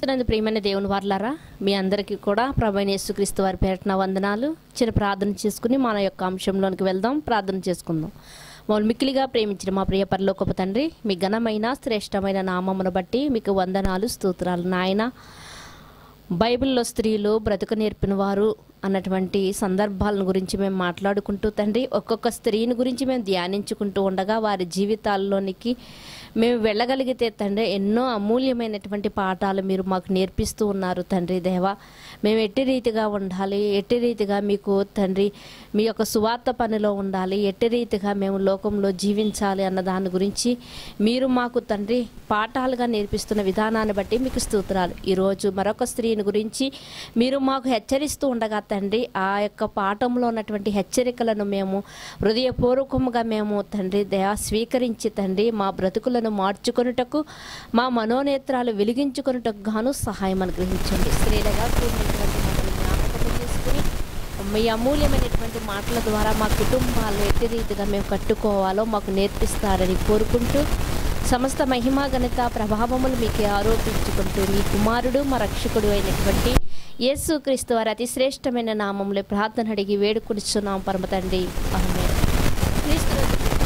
క్రీస్తునందు ప్రియమైన దేవుని వారులారా మీ అందరికీ కూడా ప్రభైన యేసుక్రీస్తు వారి పేరటన వందనాలు చిన్న ప్రార్థన చేసుకుని మన యొక్క అంశంలోనికి వెళ్దాం ప్రార్థన చేసుకుందాం మమ్మల్ని మిక్కిలిగా ప్రేమించిన మా ప్రియ పరలోకపు తండ్రి మీ ఘనమైన శ్రేష్టమైన నామమును బట్టి మీకు వందనాలు స్తోత్రాలు నాయన బైబిల్లో స్త్రీలు బ్రతుకు నేర్పిన వారు అన్నటువంటి సందర్భాలను గురించి మేము మాట్లాడుకుంటూ తండ్రి ఒక్కొక్క స్త్రీని గురించి మేము ధ్యానించుకుంటూ ఉండగా వారి జీవితాల్లోనికి మేము వెళ్ళగలిగితే తండ్రి ఎన్నో అమూల్యమైనటువంటి పాఠాలు మీరు మాకు నేర్పిస్తూ ఉన్నారు తండ్రి దేవా మేము ఎట్టి రీతిగా ఉండాలి ఎట్టి రీతిగా మీకు తండ్రి మీ యొక్క సువార్త పనిలో ఉండాలి ఎట్టి రీతిగా మేము లోకంలో జీవించాలి అన్న దాని గురించి మీరు మాకు తండ్రి పాఠాలుగా నేర్పిస్తున్న విధానాన్ని బట్టి మీకు స్తోత్రాలు ఈరోజు మరొక స్త్రీని గురించి మీరు మాకు హెచ్చరిస్తూ ఉండగా తండ్రి ఆ యొక్క పాఠంలో ఉన్నటువంటి హెచ్చరికలను మేము హృదయపూర్వకముగా మేము తండ్రి దయా స్వీకరించి తండ్రి మా బ్రతుకులను మార్చుకొనుటకు మా మనోనేత్రాలు వెలిగించుకొనుటకు గాను సహాయం అనుగ్రహించండి స్త్రీలుగా కూడినటువంటి మమ్మల్ని జ్ఞాపకం చేసుకుని మీ అమూల్యమైనటువంటి మాటల ద్వారా మా కుటుంబాలు ఎట్టి రీతిగా మేము కట్టుకోవాలో మాకు నేర్పిస్తారని కోరుకుంటూ సమస్త మహిమా ఘనత ప్రభావములు మీకు ఆరోపించుకుంటూ మీ కుమారుడు మా రక్షకుడు అయినటువంటి యేసు క్రీస్తు వారి అతి శ్రేష్టమైన నామంలో ప్రార్థన అడిగి వేడుకునిస్తున్నాం పరమ తండ్రి ఆమె క్రీస్తు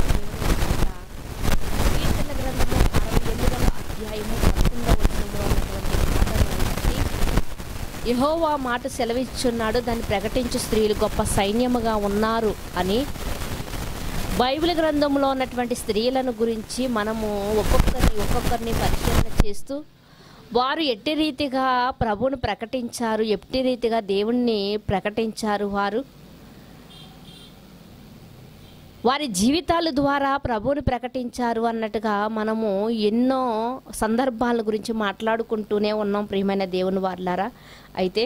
కీర్తన గ్రంథము అరవై ఎనిమిదవ అధ్యాయము పదకొండవ వచనంలో ఉన్నటువంటి మాటలను బట్టి యెహోవా మాట సెలవిచ్చున్నాడు దాన్ని ప్రకటించు స్త్రీలు గొప్ప సైన్యముగా ఉన్నారు అని బైబిల్ గ్రంథంలో ఉన్నటువంటి స్త్రీలను గురించి మనము ఒక్కొక్కరిని ఒక్కొక్కరిని పరిశీలన చేస్తూ వారు ఎట్టి రీతిగా ప్రభువును ప్రకటించారు ఎట్టి రీతిగా దేవుణ్ణి ప్రకటించారు వారు వారి జీవితాల ద్వారా ప్రభువుని ప్రకటించారు అన్నట్టుగా మనము ఎన్నో సందర్భాల గురించి మాట్లాడుకుంటూనే ఉన్నాం ప్రియమైన దేవుని వారులారా అయితే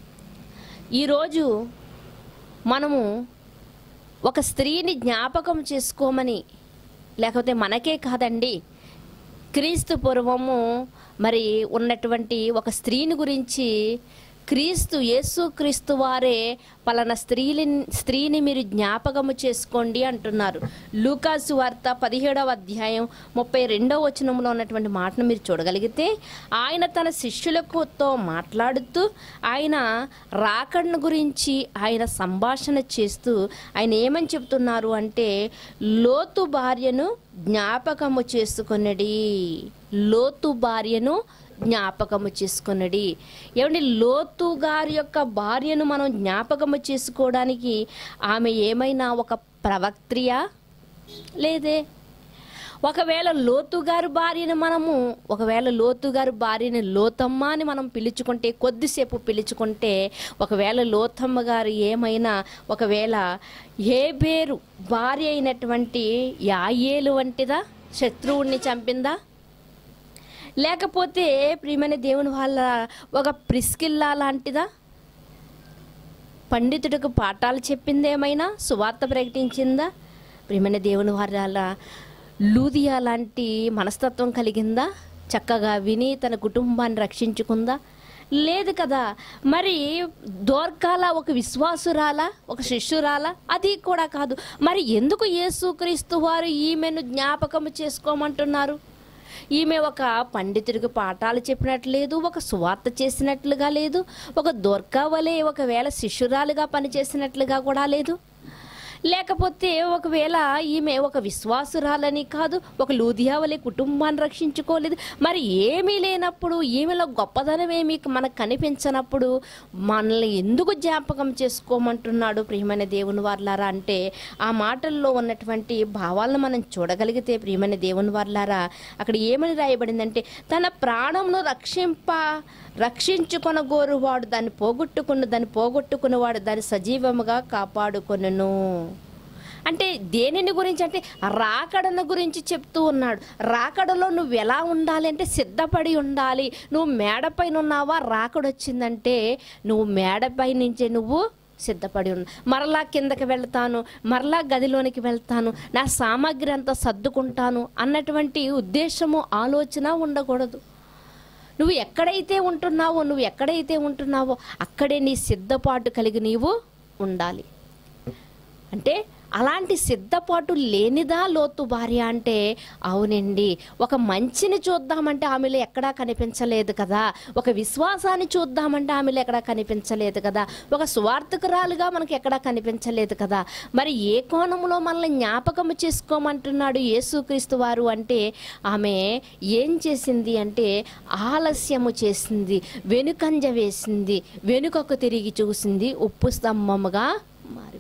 ఈరోజు మనము ఒక స్త్రీని జ్ఞాపకం చేసుకోమని లేకపోతే మనకే కాదండి క్రీస్తు పూర్వము మరి ఉన్నటువంటి ఒక స్త్రీని గురించి క్రీస్తు యేసు క్రీస్తు వారే పలానా స్త్రీని స్త్రీని మీరు జ్ఞాపకము చేసుకోండి అంటున్నారు లూకాసు వార్త పదిహేడవ అధ్యాయం ముప్పై రెండవ వచనంలో ఉన్నటువంటి మాటను మీరు చూడగలిగితే ఆయన తన శిష్యులకుతో మాట్లాడుతూ ఆయన రాకడను గురించి ఆయన సంభాషణ చేస్తూ ఆయన ఏమని చెప్తున్నారు అంటే లోతు భార్యను జ్ఞాపకము చేసుకొనడి లోతు భార్యను జ్ఞాపకము చేసుకొనడి ఏమండి లోతు గారి యొక్క భార్యను మనం జ్ఞాపకము చేసుకోవడానికి ఆమె ఏమైనా ఒక ప్రవక్త్రియా లేదే ఒకవేళ లోతు గారి భార్యను మనము ఒకవేళ లోతు గారి భార్యని లోతమ్మ అని మనం పిలుచుకుంటే కొద్దిసేపు పిలుచుకుంటే ఒకవేళ లోతమ్మ గారు ఏమైనా ఒకవేళ ఏ పేరు భార్య అయినటువంటి యాయేలు వంటిదా శత్రువుణ్ణి చంపిందా లేకపోతే ప్రియమైన దేవుని వాళ్ళ ఒక ప్రిస్కిల్లా లాంటిదా పండితుడికి పాఠాలు చెప్పింది ఏమైనా సువార్త ప్రకటించిందా ప్రియమైన దేవుని వాళ్ళ లూదియా లాంటి మనస్తత్వం కలిగిందా చక్కగా విని తన కుటుంబాన్ని రక్షించుకుందా లేదు కదా మరి దోర్కాల ఒక విశ్వాసురాలా ఒక శిష్యురాలా అది కూడా కాదు మరి ఎందుకు యేసుక్రీస్తు వారు ఈమెను జ్ఞాపకం చేసుకోమంటున్నారు ఈమె ఒక పండితుడికి పాఠాలు చెప్పినట్లు లేదు ఒక సువార్త చేసినట్లుగా లేదు ఒక దొర్కా వలె ఒకవేళ శిష్యురాలుగా పనిచేసినట్లుగా కూడా లేదు లేకపోతే ఒకవేళ ఈమె ఒక విశ్వాసురాలని కాదు ఒక లూధియావలి కుటుంబాన్ని రక్షించుకోలేదు మరి ఏమీ లేనప్పుడు ఈమెలో గొప్పదనం ఏమీ మనకు కనిపించనప్పుడు మనల్ని ఎందుకు జ్ఞాపకం చేసుకోమంటున్నాడు ప్రియమైన దేవుని వార్లారా అంటే ఆ మాటల్లో ఉన్నటువంటి భావాలను మనం చూడగలిగితే ప్రియమైన దేవుని వార్లారా అక్కడ ఏమని రాయబడిందంటే తన ప్రాణంను రక్షింప రక్షించుకొనగోరువాడు దాన్ని పోగొట్టుకున్న దాన్ని పోగొట్టుకున్నవాడు దాన్ని సజీవముగా కాపాడుకొనును అంటే దేనిని గురించి అంటే రాకడను గురించి చెప్తూ ఉన్నాడు రాకడలో నువ్వు ఎలా ఉండాలి అంటే సిద్ధపడి ఉండాలి నువ్వు మేడపైన ఉన్నావా రాకడొచ్చిందంటే నువ్వు మేడపై నుంచే నువ్వు సిద్ధపడి ఉన్న మరలా కిందకి వెళ్తాను మరలా గదిలోనికి వెళ్తాను నా సామాగ్రి అంతా సర్దుకుంటాను అన్నటువంటి ఉద్దేశము ఆలోచన ఉండకూడదు నువ్వు ఎక్కడైతే ఉంటున్నావో నువ్వు ఎక్కడైతే ఉంటున్నావో అక్కడే నీ సిద్ధపాటు కలిగి నీవు ఉండాలి అంటే అలాంటి సిద్ధపాటు లేనిదా లోతు భార్య అంటే అవునండి ఒక మంచిని చూద్దామంటే ఆమెలో ఎక్కడా కనిపించలేదు కదా ఒక విశ్వాసాన్ని చూద్దామంటే ఆమెలో ఎక్కడా కనిపించలేదు కదా ఒక స్వార్థకురాలుగా మనకి ఎక్కడా కనిపించలేదు కదా మరి ఏ కోణంలో మనల్ని జ్ఞాపకం చేసుకోమంటున్నాడు యేసుక్రీస్తు వారు అంటే ఆమె ఏం చేసింది అంటే ఆలస్యము చేసింది వెనుకంజ వేసింది వెనుకకు తిరిగి చూసింది ఉప్పు స్తంభముగా మారి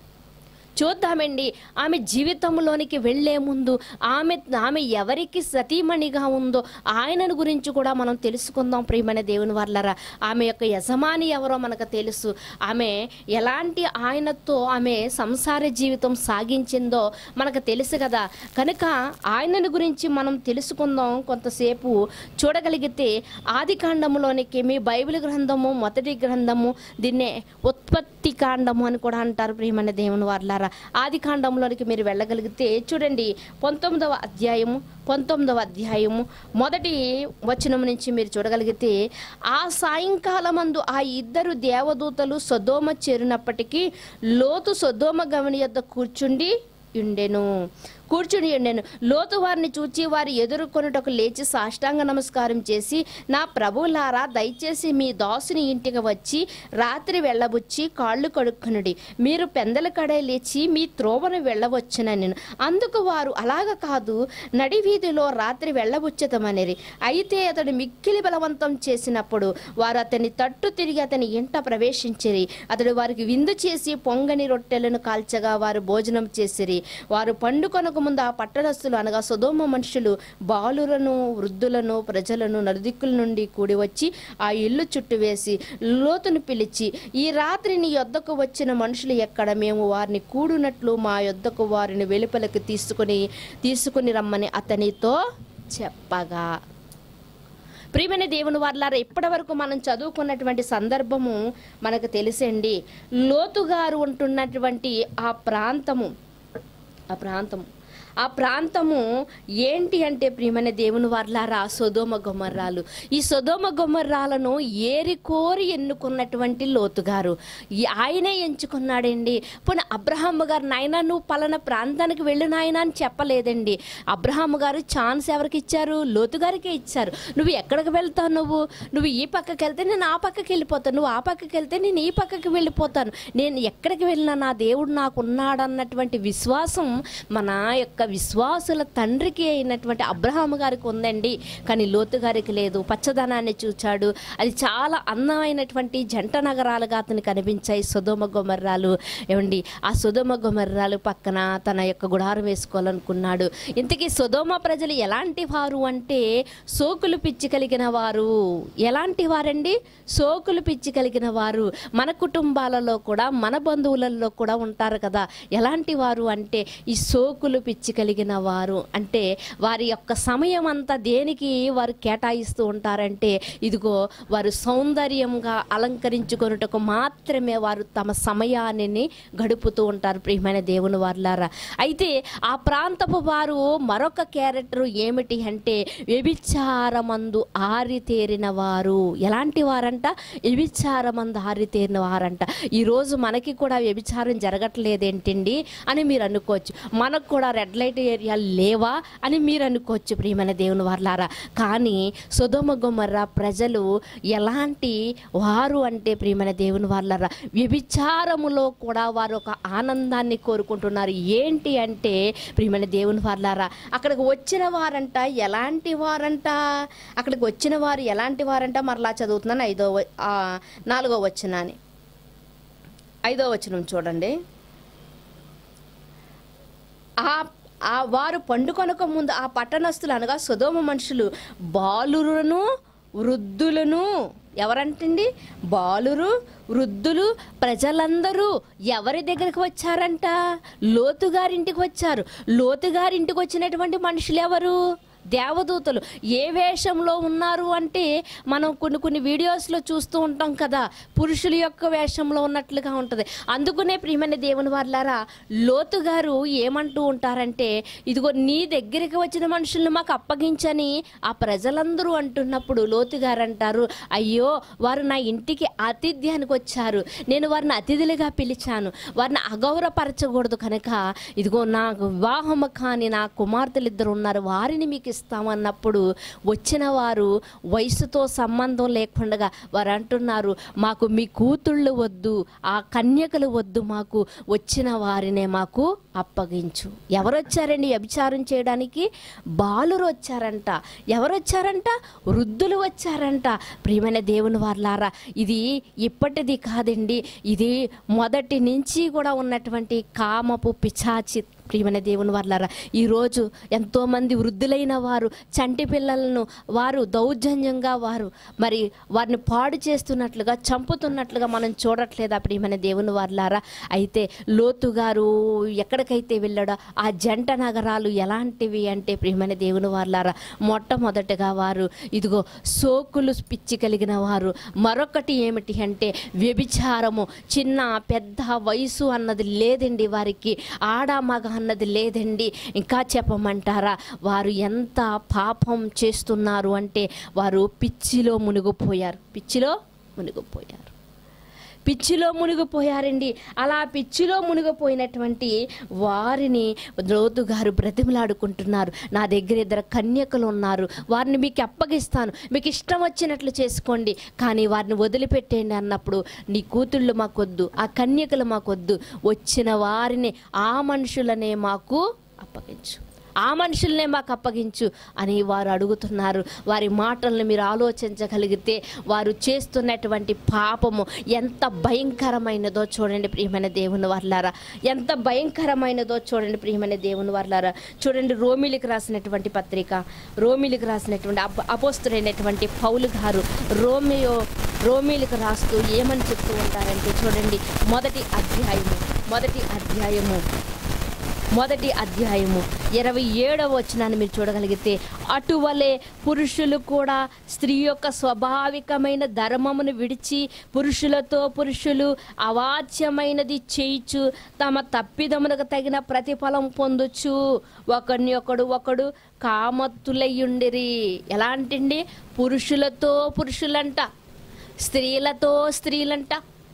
చూద్దామండి ఆమె జీవితంలోనికి వెళ్ళే ముందు ఆమె ఆమె ఎవరికి సతీమణిగా ఉందో ఆయనను గురించి కూడా మనం తెలుసుకుందాం ప్రియమైన దేవుని వాళ్ళరా ఆమె యొక్క యజమాని ఎవరో మనకు తెలుసు ఆమె ఎలాంటి ఆయనతో ఆమె సంసార జీవితం సాగించిందో మనకు తెలుసు కదా కనుక ఆయనను గురించి మనం తెలుసుకుందాం కొంతసేపు చూడగలిగితే ఆది కాండములోనికి మీ బైబిల్ గ్రంథము మొదటి గ్రంథము దీన్నే ఉత్పత్తి కాండము అని కూడా అంటారు ప్రియమైన దేవుని వార్లారా ఆది కాండంలోనికి మీరు వెళ్ళగలిగితే చూడండి పంతొమ్మిదవ అధ్యాయము పంతొమ్మిదవ అధ్యాయము మొదటి వచనం నుంచి మీరు చూడగలిగితే ఆ సాయంకాలమందు ఆ ఇద్దరు దేవదూతలు సొదోమ చేరినప్పటికీ లోతు సొదోమ గమని యొద్ద కూర్చుండి ఉండెను కూర్చుని ఉండెను లోతు వారిని చూచి వారి ఎదుర్కొనుటకు లేచి సాష్టాంగ నమస్కారం చేసి నా ప్రభులారా దయచేసి మీ దాసుని ఇంటికి వచ్చి రాత్రి వెళ్ళబుచ్చి కాళ్ళు కడుక్కునుడి మీరు పెందల కడే లేచి మీ త్రోవను వెళ్ళవచ్చున నేను అందుకు వారు అలాగ కాదు నడి వీధిలో రాత్రి వెళ్ళబుచ్చతమనిరి అయితే అతడు మిక్కిలి బలవంతం చేసినప్పుడు వారు అతని తట్టు తిరిగి అతని ఇంట ప్రవేశించిరి అతడు వారికి విందు చేసి పొంగని రొట్టెలను కాల్చగా వారు భోజనం చేసిరి వారు పండుకొనక ముందు ఆ పట్టణస్థులు అనగా సుధోమ మనుషులు బాలులను వృద్ధులను ప్రజలను నలుదిక్కుల నుండి కూడి వచ్చి ఆ ఇల్లు చుట్టూ వేసి లోతును పిలిచి ఈ రాత్రి నీ యొద్దకు వచ్చిన మనుషులు ఎక్కడ మేము వారిని కూడునట్లు మా యొద్దకు వారిని వెలుపలకు తీసుకుని తీసుకుని రమ్మని అతనితో చెప్పగా ప్రియమైన దేవుని వార్లారా ఇప్పటి వరకు మనం చదువుకున్నటువంటి సందర్భము మనకు తెలిసండి లోతుగారు ఉంటున్నటువంటి ఆ ప్రాంతము ఆ ప్రాంతము ఆ ప్రాంతము ఏంటి అంటే ప్రియమైన దేవుని వార్లారా సొదోమ గుమ్మర్రాలు ఈ సొదోమ గుమ్మర్రాలను ఏరి కోరి ఎన్నుకున్నటువంటి లోతుగారు ఈ ఆయనే ఎంచుకున్నాడండి పోనీ అబ్రహాం గారు నాయన నువ్వు పలానా ప్రాంతానికి వెళ్ళు నాయన అని చెప్పలేదండి అబ్రహాం గారు ఛాన్స్ ఎవరికి ఇచ్చారు లోతు గారికే ఇచ్చారు నువ్వు ఎక్కడికి వెళ్తావు నువ్వు నువ్వు ఈ పక్కకి వెళ్తే నేను ఆ పక్కకి వెళ్ళిపోతాను నువ్వు ఆ పక్కకి వెళ్తే నేను ఈ పక్కకి వెళ్ళిపోతాను నేను ఎక్కడికి వెళ్ళినా నా దేవుడు నాకు ఉన్నాడన్నటువంటి విశ్వాసం మన యొక్క విశ్వాసుల తండ్రికి అయినటువంటి అబ్రహాం గారికి ఉందండి కానీ లోతు గారికి లేదు పచ్చదనాన్ని చూచాడు అది చాలా అందమైనటువంటి జంట నగరాలుగా అతను కనిపించాయి సుధోమ గుమర్రాలు ఏమండి ఆ సుధోమ గుమర్రాలు పక్కన తన యొక్క గుడారం వేసుకోవాలనుకున్నాడు ఇంతకీ సుధోమ ప్రజలు ఎలాంటి వారు అంటే సోకులు పిచ్చి కలిగిన వారు ఎలాంటి వారండి సోకులు పిచ్చి కలిగిన వారు మన కుటుంబాలలో కూడా మన బంధువులలో కూడా ఉంటారు కదా ఎలాంటి వారు అంటే ఈ సోకులు పిచ్చి కలిగిన వారు అంటే వారి యొక్క సమయం అంతా దేనికి వారు కేటాయిస్తూ ఉంటారంటే ఇదిగో వారు సౌందర్యంగా అలంకరించుకొనుటకు మాత్రమే వారు తమ సమయాన్ని గడుపుతూ ఉంటారు ప్రియమైన దేవుని వారులారా అయితే ఆ ప్రాంతపు వారు మరొక క్యారెక్టర్ ఏమిటి అంటే వ్యభిచారమందు ఆరితేరిన వారు ఎలాంటి వారంట వ్యభిచారమందు ఆరితేరిన వారంట ఈరోజు మనకి కూడా వ్యభిచారం జరగట్లేదేంటండి అని మీరు అనుకోవచ్చు మనకు కూడా రెడ్ లైట్ ఏరియా లేవా అని మీరు అనుకోవచ్చు ప్రియమైన దేవుని వార్లారా కానీ సుధమ గుమర్ర ప్రజలు ఎలాంటి వారు అంటే ప్రియమైన దేవుని వార్లారా వ్యభిచారములో కూడా వారు ఒక ఆనందాన్ని కోరుకుంటున్నారు ఏంటి అంటే ప్రియమైన దేవుని వార్లారా అక్కడికి వచ్చిన వారంట ఎలాంటి వారంట అక్కడికి వచ్చిన వారు ఎలాంటి వారంట మరలా చదువుతున్నాను ఐదో వ- ఆ, నాలుగో వచ్చినాని ఐదో వచనం చూడండి ఆ ఆ వారు పండుకొనక ముందు ఆ పట్టణస్థులు అనగా సుధోమ మనుషులు బాలురును వృద్ధులను ఎవరంటండి బాలురు వృద్ధులు ప్రజలందరూ ఎవరి దగ్గరికి వచ్చారంట లోతుగారింటికి వచ్చారు లోతుగారింటికి వచ్చినటువంటి మనుషులు ఎవరు దేవదూతలు ఏ వేషంలో ఉన్నారు అంటే మనం కొన్ని కొన్ని వీడియోస్లో చూస్తూ ఉంటాం కదా పురుషుల యొక్క వేషంలో ఉన్నట్లుగా ఉంటుంది అందుకునే ప్రియమైన దేవుని వాళ్ళారా లోతు గారు ఏమంటూ ఉంటారంటే ఇదిగో నీ దగ్గరికి వచ్చిన మనుషుల్ని మాకు అప్పగించని ఆ ప్రజలందరూ అంటున్నప్పుడు లోతు గారు అంటారు అయ్యో వారు నా ఇంటికి ఆతిథ్యానికి వచ్చారు నేను వారిని అతిథులుగా పిలిచాను వారిని అగౌరవపరచకూడదు కనుక ఇదిగో నాకు వివాహము కాని నా కుమార్తెలు ఇద్దరు ఉన్నారు వారిని మీకు ఇస్తామన్నప్పుడు వచ్చిన వారు వయసుతో సంబంధం లేకుండా వారు అంటున్నారు మాకు మీ కూతుళ్ళు వద్దు ఆ కన్యకలు వద్దు మాకు వచ్చిన వారినే మాకు అప్పగించు ఎవరు వచ్చారండి వ్యభిచారం చేయడానికి బాలురు వచ్చారంట ఎవరు వచ్చారంట వృద్ధులు వచ్చారంట ప్రియమైన దేవుని వార్లారా ఇది ఇప్పటిది కాదండి ఇది మొదటి నుంచి కూడా ఉన్నటువంటి కామపు పిచాచి ప్రియమైన దేవుని వర్లారా ఈరోజు ఎంతోమంది వృద్ధులైన వారు చంటి పిల్లలను వారు దౌర్జన్యంగా వారు మరి వారిని పాడు చేస్తున్నట్లుగా చంపుతున్నట్లుగా మనం చూడట్లేదా ప్రియమైన దేవుని వర్లారా అయితే లోతు గారు ఎక్కడికైతే వెళ్ళాడో ఆ జంట నగరాలు ఎలాంటివి అంటే ప్రియమైన దేవుని వర్లారా మొట్టమొదటగా వారు ఇదిగో సోకులు పిచ్చి కలిగిన వారు మరొకటి ఏమిటి అంటే వ్యభిచారము చిన్న పెద్ద వయసు అన్నది లేదండి వారికి ఆడ మగ అన్నది లేదండి ఇంకా చెప్పమంటారా వారు ఎంత పాపం చేస్తున్నారు అంటే వారు పిచ్చిలో మునిగిపోయారు పిచ్చిలో మునిగిపోయారు పిచ్చిలో మునిగిపోయారండి అలా పిచ్చిలో మునిగిపోయినటువంటి వారిని లోతు గారు బ్రతిమలాడుకుంటున్నారు నా దగ్గర ఇద్దరు కన్యకలు ఉన్నారు వారిని మీకు అప్పగిస్తాను మీకు ఇష్టం వచ్చినట్లు చేసుకోండి కానీ వారిని వదిలిపెట్టేయండి అన్నప్పుడు నీ కూతుళ్ళు మాకొద్దు ఆ కన్యకలు మాకొద్దు వచ్చిన వారిని ఆ మనుషులనే మాకు అప్పగించు ఆ మనుషుల్నే మాకు అప్పగించు అని వారు అడుగుతున్నారు వారి మాటలను మీరు ఆలోచించగలిగితే వారు చేస్తున్నటువంటి పాపము ఎంత భయంకరమైనదో చూడండి ప్రియమైన దేవుని వర్లారా ఎంత భయంకరమైనదో చూడండి ప్రియమైన దేవుని వర్లారా చూడండి రోమిలికి రాసినటువంటి పత్రిక రోమిలికి రాసినటువంటి అప అపోస్తుడైనటువంటి పౌలు గారు రోమియో రోమిలికి రాస్తూ ఏమని చెప్తూ ఉంటారంటే చూడండి మొదటి అధ్యాయము మొదటి అధ్యాయము మొదటి అధ్యాయము ఇరవై ఏడవ వచనాన్ని మీరు చూడగలిగితే అటువలే పురుషులు కూడా స్త్రీ యొక్క స్వాభావికమైన ధర్మమును విడిచి పురుషులతో పురుషులు అవాచ్యమైనది చేయిచు తమ తప్పిదమునకు తగిన ప్రతిఫలం పొందొచ్చు ఒకరిని ఒకడు ఒకడు కామత్తులయ్యుండిరి ఎలాంటిండి పురుషులతో పురుషులంట స్త్రీలతో స్త్రీలంట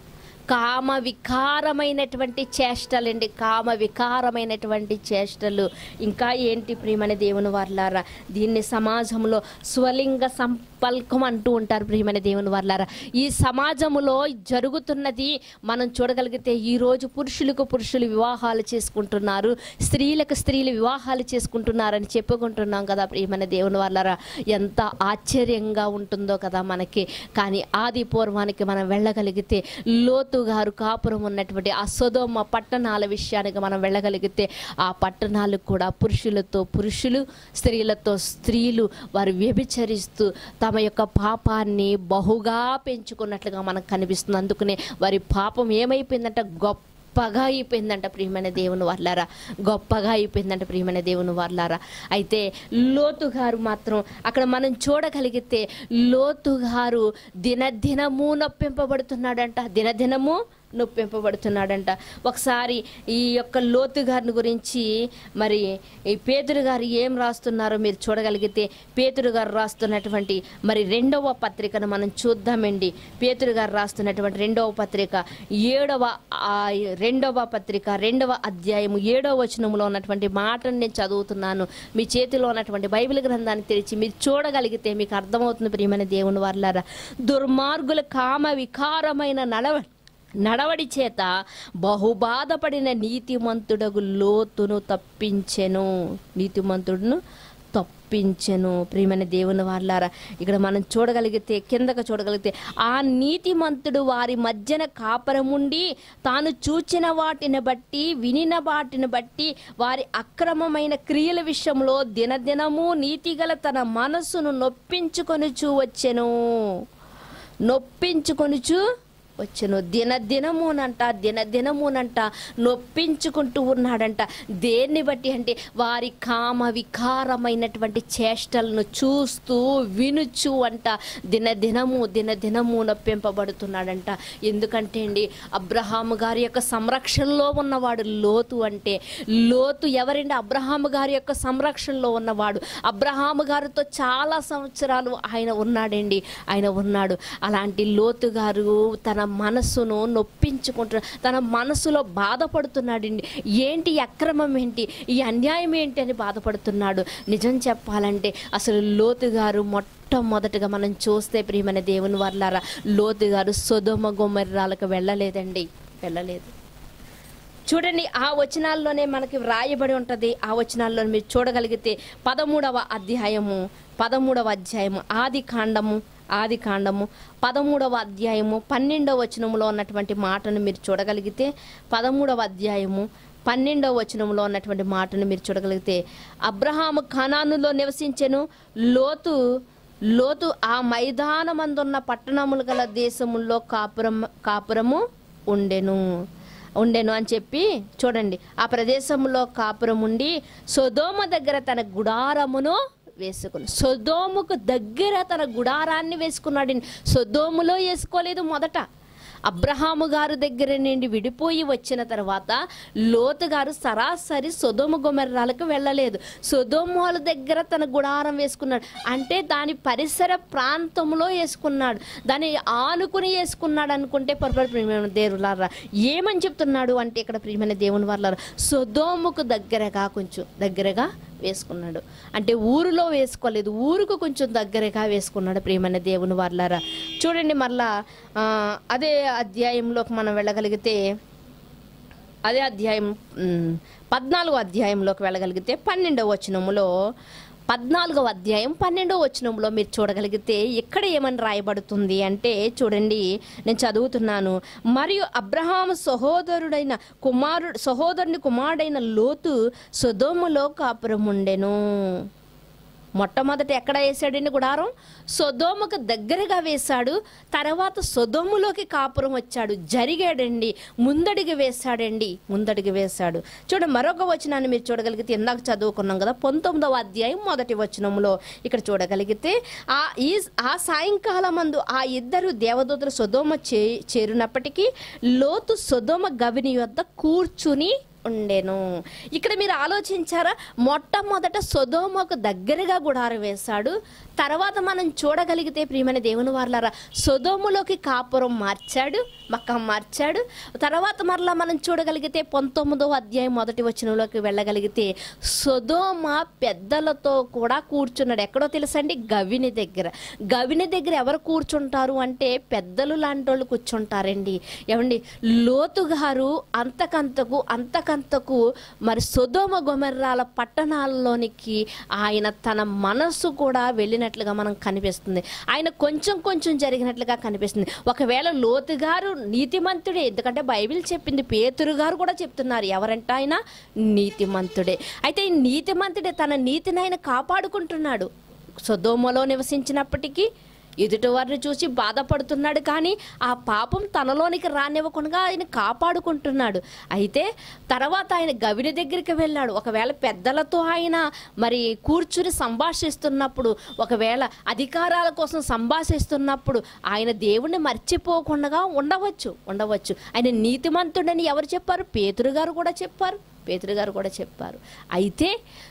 కామ వికారమైనటువంటి చేష్టలండి కామ వికారమైనటువంటి చేష్టలు ఇంకా ఏంటి ప్రియమైన దేవుని వర్లారా దీన్ని సమాజంలో స్వలింగ సంపల్కం అంటూ ఉంటారు ప్రియమైన దేవుని వర్లారా ఈ సమాజంలో జరుగుతున్నది మనం చూడగలిగితే ఈరోజు పురుషులకు పురుషులు వివాహాలు చేసుకుంటున్నారు స్త్రీలకు స్త్రీలు వివాహాలు చేసుకుంటున్నారని చెప్పుకుంటున్నాం కదా ప్రియమైన దేవుని వాళ్ళరా ఎంత ఆశ్చర్యంగా ఉంటుందో కదా మనకి కానీ ఆది పూర్వానికి మనం వెళ్ళగలిగితే లోతు గారు కాపురం ఉన్నటువంటి ఆ సొదోమ పట్టణాల విషయానికి మనం వెళ్ళగలిగితే ఆ పట్టణాలు కూడా పురుషులతో పురుషులు స్త్రీలతో స్త్రీలు వారు వ్యభిచరిస్తూ తమ యొక్క పాపాన్ని బహుగా పెంచుకున్నట్లుగా మనకు కనిపిస్తుంది అందుకనే వారి పాపం ఏమైపోయిందంటే గొప్ప గొప్పగా అయిపోయిందంట ప్రియమైన దేవుని వాళ్ళారా గొప్పగా అయిపోయిందంట ప్రియమైన దేవుని వాళ్ళారా అయితే లోతు గారు మాత్రం అక్కడ మనం చూడగలిగితే లోతు గారు దినదినము నొప్పింపబడుతున్నాడంట దినదినము నొప్పింపబడుతున్నాడంట ఒకసారి ఈ యొక్క లోతు గారిని గురించి మరి ఈ పేతురు గారు ఏం రాస్తున్నారో మీరు చూడగలిగితే పేతురు గారు రాస్తున్నటువంటి మరి రెండవ పత్రికను మనం చూద్దామండి పేతురు గారు రాస్తున్నటువంటి రెండవ పత్రిక ఏడవ ఆ రెండవ పత్రిక రెండవ అధ్యాయము ఏడవ వచనంలో ఉన్నటువంటి మాటను నేను చదువుతున్నాను మీ చేతిలో ఉన్నటువంటి బైబిల్ గ్రంథాన్ని తెరిచి మీరు చూడగలిగితే మీకు అర్థమవుతుంది ప్రియమైన దేవుని వర్లారా దుర్మార్గుల కామ వికారమైన నడవ నడవడి చేత బహుబాధపడిన నీతిమంతుడగు లోతును తప్పించెను నీతిమంతుడును తప్పించెను ప్రియమైన దేవుని వాళ్ళారా ఇక్కడ మనం చూడగలిగితే కిందకు చూడగలిగితే ఆ నీతిమంతుడు వారి మధ్యన కాపరముండి తాను చూచిన వాటిని బట్టి వినిన వాటిని బట్టి వారి అక్రమమైన క్రియల విషయంలో దినదినము నీతిగల తన మనసును నొప్పించుకొనుచూ వచ్చెను నొప్పించుకొనుచు వచ్చును దినదినమునంట దినదినమునంట నొప్పించుకుంటూ ఉన్నాడంట దేన్ని బట్టి అంటే వారి కామ వికారమైనటువంటి చేష్టలను చూస్తూ వినుచు అంట దినదినము దినదినము నొప్పింపబడుతున్నాడంట ఎందుకంటే అండి అబ్రహాము గారి యొక్క సంరక్షణలో ఉన్నవాడు లోతు అంటే లోతు ఎవరండి అబ్రహాము గారి యొక్క సంరక్షణలో ఉన్నవాడు అబ్రహాము గారితో చాలా సంవత్సరాలు ఆయన ఉన్నాడండి ఆయన ఉన్నాడు అలాంటి లోతు గారు తన మనసును నొప్పించుకుంటున్న తన మనసులో బాధపడుతున్నాడండి ఏంటి ఈ అక్రమం ఏంటి ఈ అన్యాయం ఏంటి అని బాధపడుతున్నాడు నిజం చెప్పాలంటే అసలు లోతు గారు మొట్టమొదటగా మనం చూస్తే ప్రియమైన దేవుని వర్లారా లోతు గారు సొదొమ గుమ్మర్రాలకు వెళ్ళలేదండి వెళ్ళలేదు చూడండి ఆ వచనాల్లోనే మనకి వ్రాయబడి ఉంటుంది ఆ వచనాల్లో మీరు చూడగలిగితే పదమూడవ అధ్యాయము పదమూడవ అధ్యాయము ఆది కాండము ఆది కాండము పదమూడవ అధ్యాయము పన్నెండవ వచనములో ఉన్నటువంటి మాటను మీరు చూడగలిగితే పదమూడవ అధ్యాయము పన్నెండవ వచనంలో ఉన్నటువంటి మాటను మీరు చూడగలిగితే అబ్రహాము ఖనానులో నివసించెను లోతు లోతు ఆ మైదానమందున్న పట్టణములు గల దేశముల్లో కాపురం కాపురము ఉండెను ఉండెను అని చెప్పి చూడండి ఆ ప్రదేశంలో కాపురం ఉండి సొదోమ దగ్గర తన గుడారమును వేసుకుని సొదోముకు దగ్గర తన గుడారాన్ని వేసుకున్నాడు సొదోములో వేసుకోలేదు మొదట అబ్రహాము గారు దగ్గర నుండి విడిపోయి వచ్చిన తర్వాత లోతు గారు సరాసరి సొదోమ గుమెర్రాలకు వెళ్ళలేదు సొదోమోల దగ్గర తన గుడారం వేసుకున్నాడు అంటే దాని పరిసర ప్రాంతంలో వేసుకున్నాడు దాన్ని ఆనుకుని వేసుకున్నాడు అనుకుంటే పొరపాటు ప్రియమైన దేవులారా ఏమని చెప్తున్నాడు అంటే ఇక్కడ ప్రియమైన దేవుని వాళ్ళ సొదోముకు దగ్గరగా కొంచెం దగ్గరగా వేసుకున్నాడు అంటే ఊరిలో వేసుకోలేదు ఊరుకు కొంచెం దగ్గరగా వేసుకున్నాడు ప్రియమైన దేవుని వాళ్ళారా చూడండి మళ్ళా ఆ, అదే అధ్యాయంలోకి మనం వెళ్ళగలిగితే అదే అధ్యాయం ఉమ్, పద్నాలుగో అధ్యాయంలోకి వెళ్ళగలిగితే పన్నెండవ వచనములో పద్నాలుగవ అధ్యాయం పన్నెండవ వచనంలో మీరు చూడగలిగితే ఇక్కడ ఏమని రాయబడుతుంది అంటే చూడండి నేను చదువుతున్నాను మరియు అబ్రహాము సహోదరుడైన కుమారుడు సహోదరుని కుమారుడైన లోతు సొదోములో కాపురం ఉండెను మొట్టమొదట ఎక్కడ వేసాడండి గుడారం సొదోముకు దగ్గరగా వేశాడు తర్వాత సొదోములోకి కాపురం వచ్చాడు జరిగాడండి ముందడిగి వేశాడండి ముందడిగి వేశాడు చూడ మరొక వచనాన్ని మీరు చూడగలిగితే ఇందాక చదువుకున్నాం కదా పంతొమ్మిదవ అధ్యాయం మొదటి వచనంలో ఇక్కడ చూడగలిగితే ఆ ఈ ఆ సాయంకాలం మందు ఆ ఇద్దరు దేవదూతలు సొదోమ చే చేరినప్పటికీ లోతు సొదోమ గవిని వద్ద కూర్చుని ఉండెను ఇక్కడ మీరు ఆలోచించారా మొట్టమొదట సొదోమకు దగ్గరగా గుడారం వేశాడు తర్వాత మనం చూడగలిగితే ప్రియమైన దేవుని వార్లారా సొదోములోకి కాపురం మార్చాడు మక్క మార్చాడు తర్వాత మరలా మనం చూడగలిగితే పంతొమ్మిదవ అధ్యాయం మొదటి వచనంలోకి వెళ్ళగలిగితే సొదోమ పెద్దలతో కూడా కూర్చున్నాడు ఎక్కడో తెలుసండి గవిని దగ్గర గవిని దగ్గర ఎవరు కూర్చుంటారు అంటే పెద్దలు లాంటి వాళ్ళు కూర్చుంటారండి ఏమండి లోతు గారు అంతకంతకు అంతకంతకు మరి సొదోమ గొమెర్రాల పట్టణాల్లోనికి ఆయన తన మనస్సు కూడా వెళ్ళినట్లుగా మనం కనిపిస్తుంది ఆయన కొంచెం కొంచెం జరిగినట్లుగా కనిపిస్తుంది ఒకవేళ లోతు గారు నీతిమంతుడే ఎందుకంటే బైబిల్ చెప్పింది పేతురు గారు కూడా చెప్తున్నారు ఎవరంటే ఆయన నీతిమంతుడే అయితే ఈ నీతిమంతుడే తన నీతిని ఆయన కాపాడుకుంటున్నాడు సొదోమలో నివసించినప్పటికీ ఎదుటివారిని చూసి బాధపడుతున్నాడు కానీ ఆ పాపం తనలోనికి రానివ్వకుండా ఆయన కాపాడుకుంటున్నాడు అయితే తర్వాత ఆయన గవిని దగ్గరికి వెళ్ళాడు ఒకవేళ పెద్దలతో ఆయన మరి కూర్చుని సంభాషిస్తున్నప్పుడు ఒకవేళ అధికారాల కోసం సంభాషిస్తున్నప్పుడు ఆయన దేవుణ్ణి మర్చిపోకుండా ఉండవచ్చు ఉండవచ్చు ఆయన నీతిమంతుడని ఎవరు చెప్పారు పేతురు గారు కూడా చెప్పారు పేతురు గారు కూడా చెప్పారు అయితే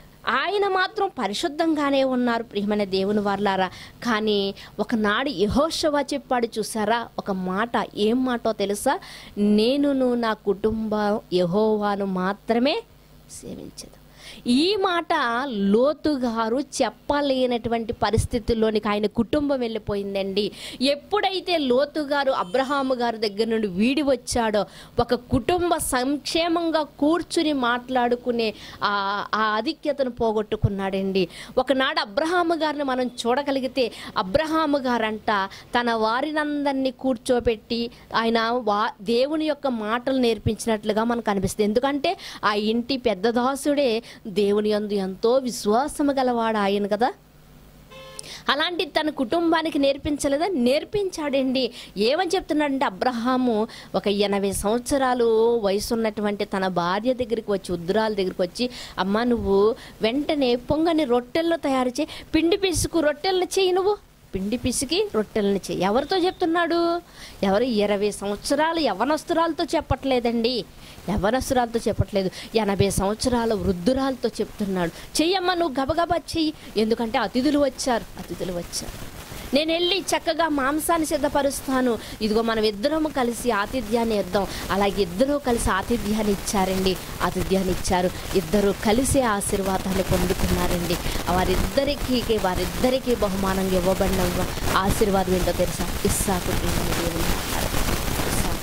ఆయన మాత్రం పరిశుద్ధంగానే ఉన్నారు ప్రియమైన దేవుని వార్లారా కానీ ఒకనాడు యహోషవా చెప్పాడు చూసారా ఒక మాట ఏం మాటో తెలుసా నేనును నా కుటుంబం యహోవాను మాత్రమే సేవించదు ఈ మాట లోతు గారు చెప్పలేనటువంటి పరిస్థితుల్లోనికి ఆయన కుటుంబం వెళ్ళిపోయిందండి ఎప్పుడైతే లోతు గారు అబ్రహాము గారి దగ్గర నుండి వీడి వచ్చాడో ఒక కుటుంబ సంక్షేమంగా కూర్చుని మాట్లాడుకునే ఆ ఆ ఆధిక్యతను పోగొట్టుకున్నాడండి ఒకనాడు అబ్రహాము గారిని మనం చూడగలిగితే అబ్రహాము గారంట తన వారినందరినీ కూర్చోబెట్టి ఆయన వా దేవుని యొక్క మాటలు నేర్పించినట్లుగా మనకు అనిపిస్తుంది ఎందుకంటే ఆ ఇంటి పెద్ద దాసుడే దేవుని యందు ఎంతో విశ్వాసము గలవాడు ఆయన కదా అలాంటి తన కుటుంబానికి నేర్పించలేదా నేర్పించాడండి ఏమని చెప్తున్నాడంటే అబ్రహాము ఒక ఎనభై సంవత్సరాలు వయసు ఉన్నటువంటి తన భార్య దగ్గరికి వచ్చి ఉద్దురాల దగ్గరికి వచ్చి అమ్మ నువ్వు వెంటనే పొంగని రొట్టెల్లో తయారు చేయి పిండి పిసుకు రొట్టెలను చేయి నువ్వు పిండి పిసికి రొట్టెలను చేయి ఎవరితో చెప్తున్నాడు ఎవరు ఇరవై సంవత్సరాలు యవనస్తురాలతో చెప్పట్లేదండి యవనస్తురాలతో చెప్పట్లేదు ఎనభై సంవత్సరాల వృద్ధురాలతో చెప్తున్నాడు చెయ్యమ్మా నువ్వు గబగబా చెయ్యి ఎందుకంటే అతిథులు వచ్చారు అతిథులు వచ్చారు నేను వెళ్ళి చక్కగా మాంసాన్ని సిద్ధపరుస్తాను ఇదిగో మనం ఇద్దరము కలిసి ఆతిథ్యాన్ని ఇద్దాం అలాగే ఇద్దరూ కలిసి ఆతిథ్యాన్ని ఇచ్చారండి ఆతిథ్యాన్ని ఇచ్చారు ఇద్దరు కలిసి ఆశీర్వాదాన్ని పొందుకున్నారండి వారిద్దరికి వారిద్దరికీ బహుమానంగా ఇవ్వబడిన ఆశీర్వాదం ఏంటో తెలుసా ఇస్సాకు ప్రియమైన దేవుని ఇస్సాకు.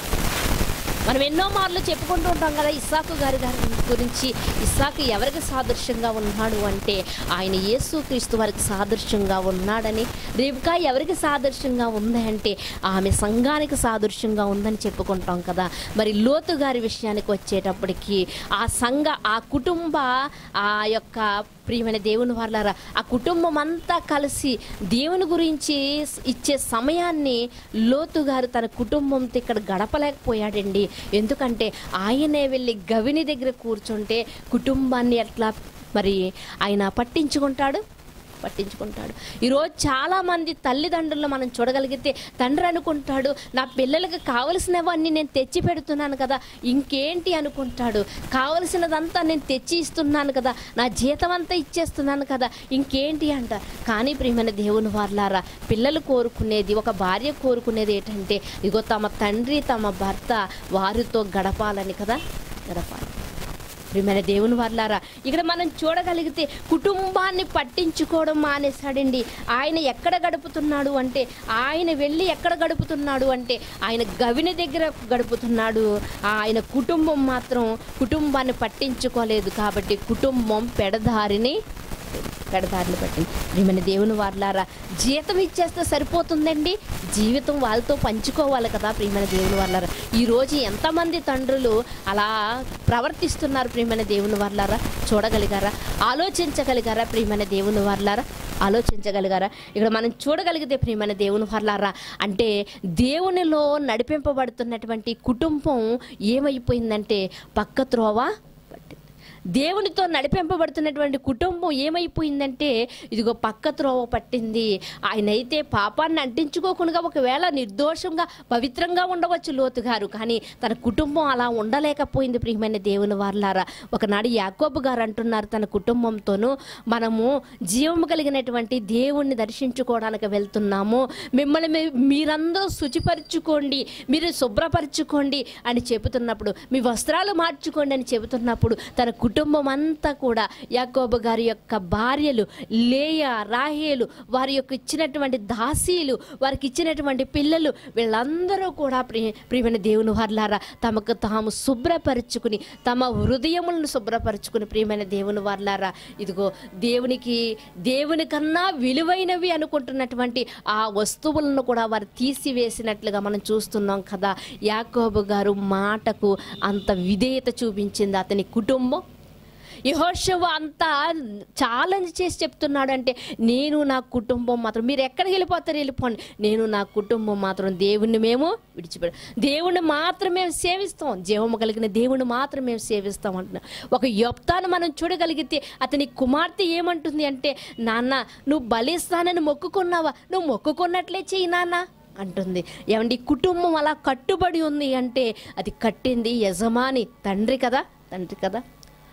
మనం ఎన్నో మార్లు చెప్పుకుంటూ ఉంటాం కదా ఇస్సాకు గారి గారి గురించి ఇస్సాకు ఎవరికి సాదృశ్యంగా ఉన్నాడు అంటే ఆయన యేసు క్రీస్తు వారికి సాదృశ్యంగా ఉన్నాడని రేపుకా ఎవరికి సాదృశ్యంగా ఉంది అంటే ఆమె సంఘానికి సాదృశ్యంగా ఉందని చెప్పుకుంటాం కదా మరి లోతు గారి విషయానికి వచ్చేటప్పటికి ఆ సంఘ ఆ కుటుంబ ఆ యొక్క ప్రియమైన దేవుని వాళ్ళారా ఆ కుటుంబం అంతా కలిసి దేవుని గురించి ఇచ్చే సమయాన్ని లోతు గారు తన కుటుంబంతో ఇక్కడ గడపలేకపోయాడండి ఎందుకంటే ఆయనే వెళ్ళి గవిని దగ్గర కూర్చుంటే కుటుంబాన్ని ఎట్లా మరి ఆయన పట్టించుకుంటాడు పట్టించుకుంటాడు ఈరోజు చాలామంది తల్లిదండ్రులను మనం చూడగలిగితే తండ్రి అనుకుంటాడు నా పిల్లలకి కావలసినవన్నీ నేను తెచ్చి పెడుతున్నాను కదా ఇంకేంటి అనుకుంటాడు కావలసినదంతా నేను తెచ్చి ఇస్తున్నాను కదా నా జీతం అంతా ఇచ్చేస్తున్నాను కదా ఇంకేంటి అంట కానీ ప్రియమైన దేవుని వాళ్ళారా పిల్లలు కోరుకునేది ఒక భార్య కోరుకునేది ఏంటంటే ఇగో తమ తండ్రి తమ భర్త వారితో గడపాలని కదా గడపాలి ప్రియమైన దేవుని వర్లారా ఇక్కడ మనం చూడగలిగితే కుటుంబాన్ని పట్టించుకోవడం మానేశాడండి ఆయన ఎక్కడ గడుపుతున్నాడు అంటే ఆయన వెళ్ళి ఎక్కడ గడుపుతున్నాడు అంటే ఆయన గవిని దగ్గర గడుపుతున్నాడు ఆయన కుటుంబం మాత్రం కుటుంబాన్ని పట్టించుకోలేదు కాబట్టి కుటుంబం పెడదారిని పెడదారిని పట్టింది ప్రియమైన దేవుని వార్లారా జీతం ఇచ్చేస్తే సరిపోతుందండి జీవితం వాళ్ళతో పంచుకోవాలి కదా ప్రియమైన దేవుని వార్లారా ఈరోజు ఎంతమంది తండ్రులు అలా ప్రవర్తిస్తున్నారు ప్రియమైన దేవుని వార్లారా చూడగలిగారా ఆలోచించగలిగారా ప్రియమైన దేవుని వార్లారా ఆలోచించగలిగారా ఇక్కడ మనం చూడగలిగితే ప్రియమైన దేవుని వర్లారా అంటే దేవునిలో నడిపింపబడుతున్నటువంటి కుటుంబం ఏమైపోయిందంటే పక్క త్రోవ పట్టింది దేవునితో నడిపింపబడుతున్నటువంటి కుటుంబం ఏమైపోయిందంటే ఇదిగో పక్క త్రోవ పట్టింది ఆయన అయితే పాపాన్ని అంటించుకోకుండా ఒకవేళ నిర్దోషంగా పవిత్రంగా ఉండవచ్చు లోతు గారు కానీ తన కుటుంబం అలా ఉండలేకపోయింది ప్రియమైన దేవుని వార్లారా ఒకనాడు యాకోబు గారు అంటున్నారు తన కుటుంబంతోనూ మనము జీవము కలిగినటువంటి దేవుణ్ణి దర్శించుకోవడానికి వెళ్తున్నాము మిమ్మల్ని మీ- మీరందరూ శుచిపరచుకోండి మీరు శుభ్రపరచుకోండి అని చెబుతున్నప్పుడు మీ వస్త్రాలు మార్చుకోండి అని చెబుతున్నప్పుడు తన కుటుంబం అంతా కూడా యాకోబు గారి యొక్క భార్యలు లేయ రాహేలు వారి యొక్క ఇచ్చినటువంటి దాసీలు వారికి ఇచ్చినటువంటి పిల్లలు వీళ్ళందరూ కూడా ప్రియ ప్రియమైన దేవుని వార్లారా తమకు తాము శుభ్రపరుచుకుని తమ హృదయములను శుభ్రపరుచుకుని ప్రియమైన దేవుని వార్లారా ఇదిగో దేవునికి దేవుని కన్నా విలువైనవి అనుకుంటున్నటువంటి ఆ వస్తువులను కూడా వారు తీసివేసినట్లుగా మనం చూస్తున్నాం కదా యాకోబు గారు మాటకు అంత విధేయత చూపించింది అతని కుటుంబం యహోషవ అంతా ఛాలెంజ్ చేసి చెప్తున్నాడు అంటే నేను నా కుటుంబం మాత్రం మీరు ఎక్కడికి వెళ్ళిపోతారు వెళ్ళిపోండి నేను నా కుటుంబం మాత్రం దేవుణ్ణి మేము విడిచిపెడ దేవుణ్ణి మాత్రమే సేవిస్తాం జీవము కలిగిన దేవుణ్ణి మాత్రం మేము సేవిస్తాం అంటున్నాం ఒక యొప్తాను మనం చూడగలిగితే అతని కుమార్తె ఏమంటుంది అంటే నాన్న నువ్వు బలిస్తానని మొక్కుకున్నావా నువ్వు మొక్కుకున్నట్లే చెయ్యి నాన్న అంటుంది ఏమండి కుటుంబం అలా కట్టుబడి ఉంది అంటే అది కట్టింది యజమాని తండ్రి కదా తండ్రి కదా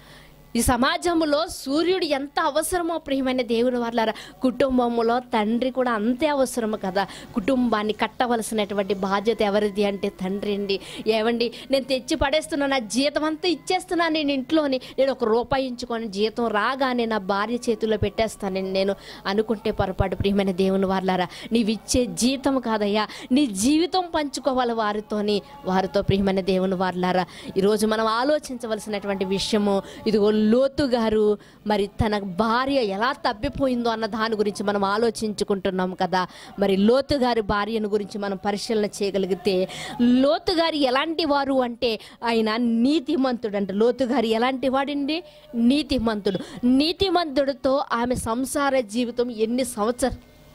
ఈ సమాజంలో సూర్యుడు ఎంత అవసరమో ప్రియమైన దేవుని వాళ్ళారా కుటుంబంలో తండ్రి కూడా అంతే అవసరము కదా కుటుంబాన్ని కట్టవలసినటువంటి బాధ్యత ఎవరిది అంటే తండ్రి అండి ఏమండి నేను తెచ్చి పడేస్తున్నా నా జీతం అంతా ఇచ్చేస్తున్నాను నేను ఇంట్లోని నేను ఒక రూపాయి ఇంచుకొని జీతం రాగానే నా భార్య చేతుల్లో పెట్టేస్తానండి నేను అనుకుంటే పొరపాటు ప్రియమైన దేవుని వాళ్ళారా నీవు ఇచ్చే జీతం కాదయ్యా నీ జీవితం పంచుకోవాలి వారితోని వారితో ప్రియమైన దేవుని వాళ్ళారా ఈరోజు మనం ఆలోచించవలసినటువంటి విషయము ఇదిగో లోతు గారు మరి తన భార్య ఎలా తప్పిపోయిందో అన్న దాని గురించి మనం ఆలోచించుకుంటున్నాం కదా మరి లోతు గారి భార్యను గురించి మనం పరిశీలన చేయగలిగితే లోతు గారు ఎలాంటి వారు అంటే ఆయన నీతిమంతుడు అంటే లోతు గారు ఎలాంటి వాడండి నీతిమంతుడు నీతిమంతుడితో ఆమె సంసార జీవితం ఎన్ని సంవత్సరాలు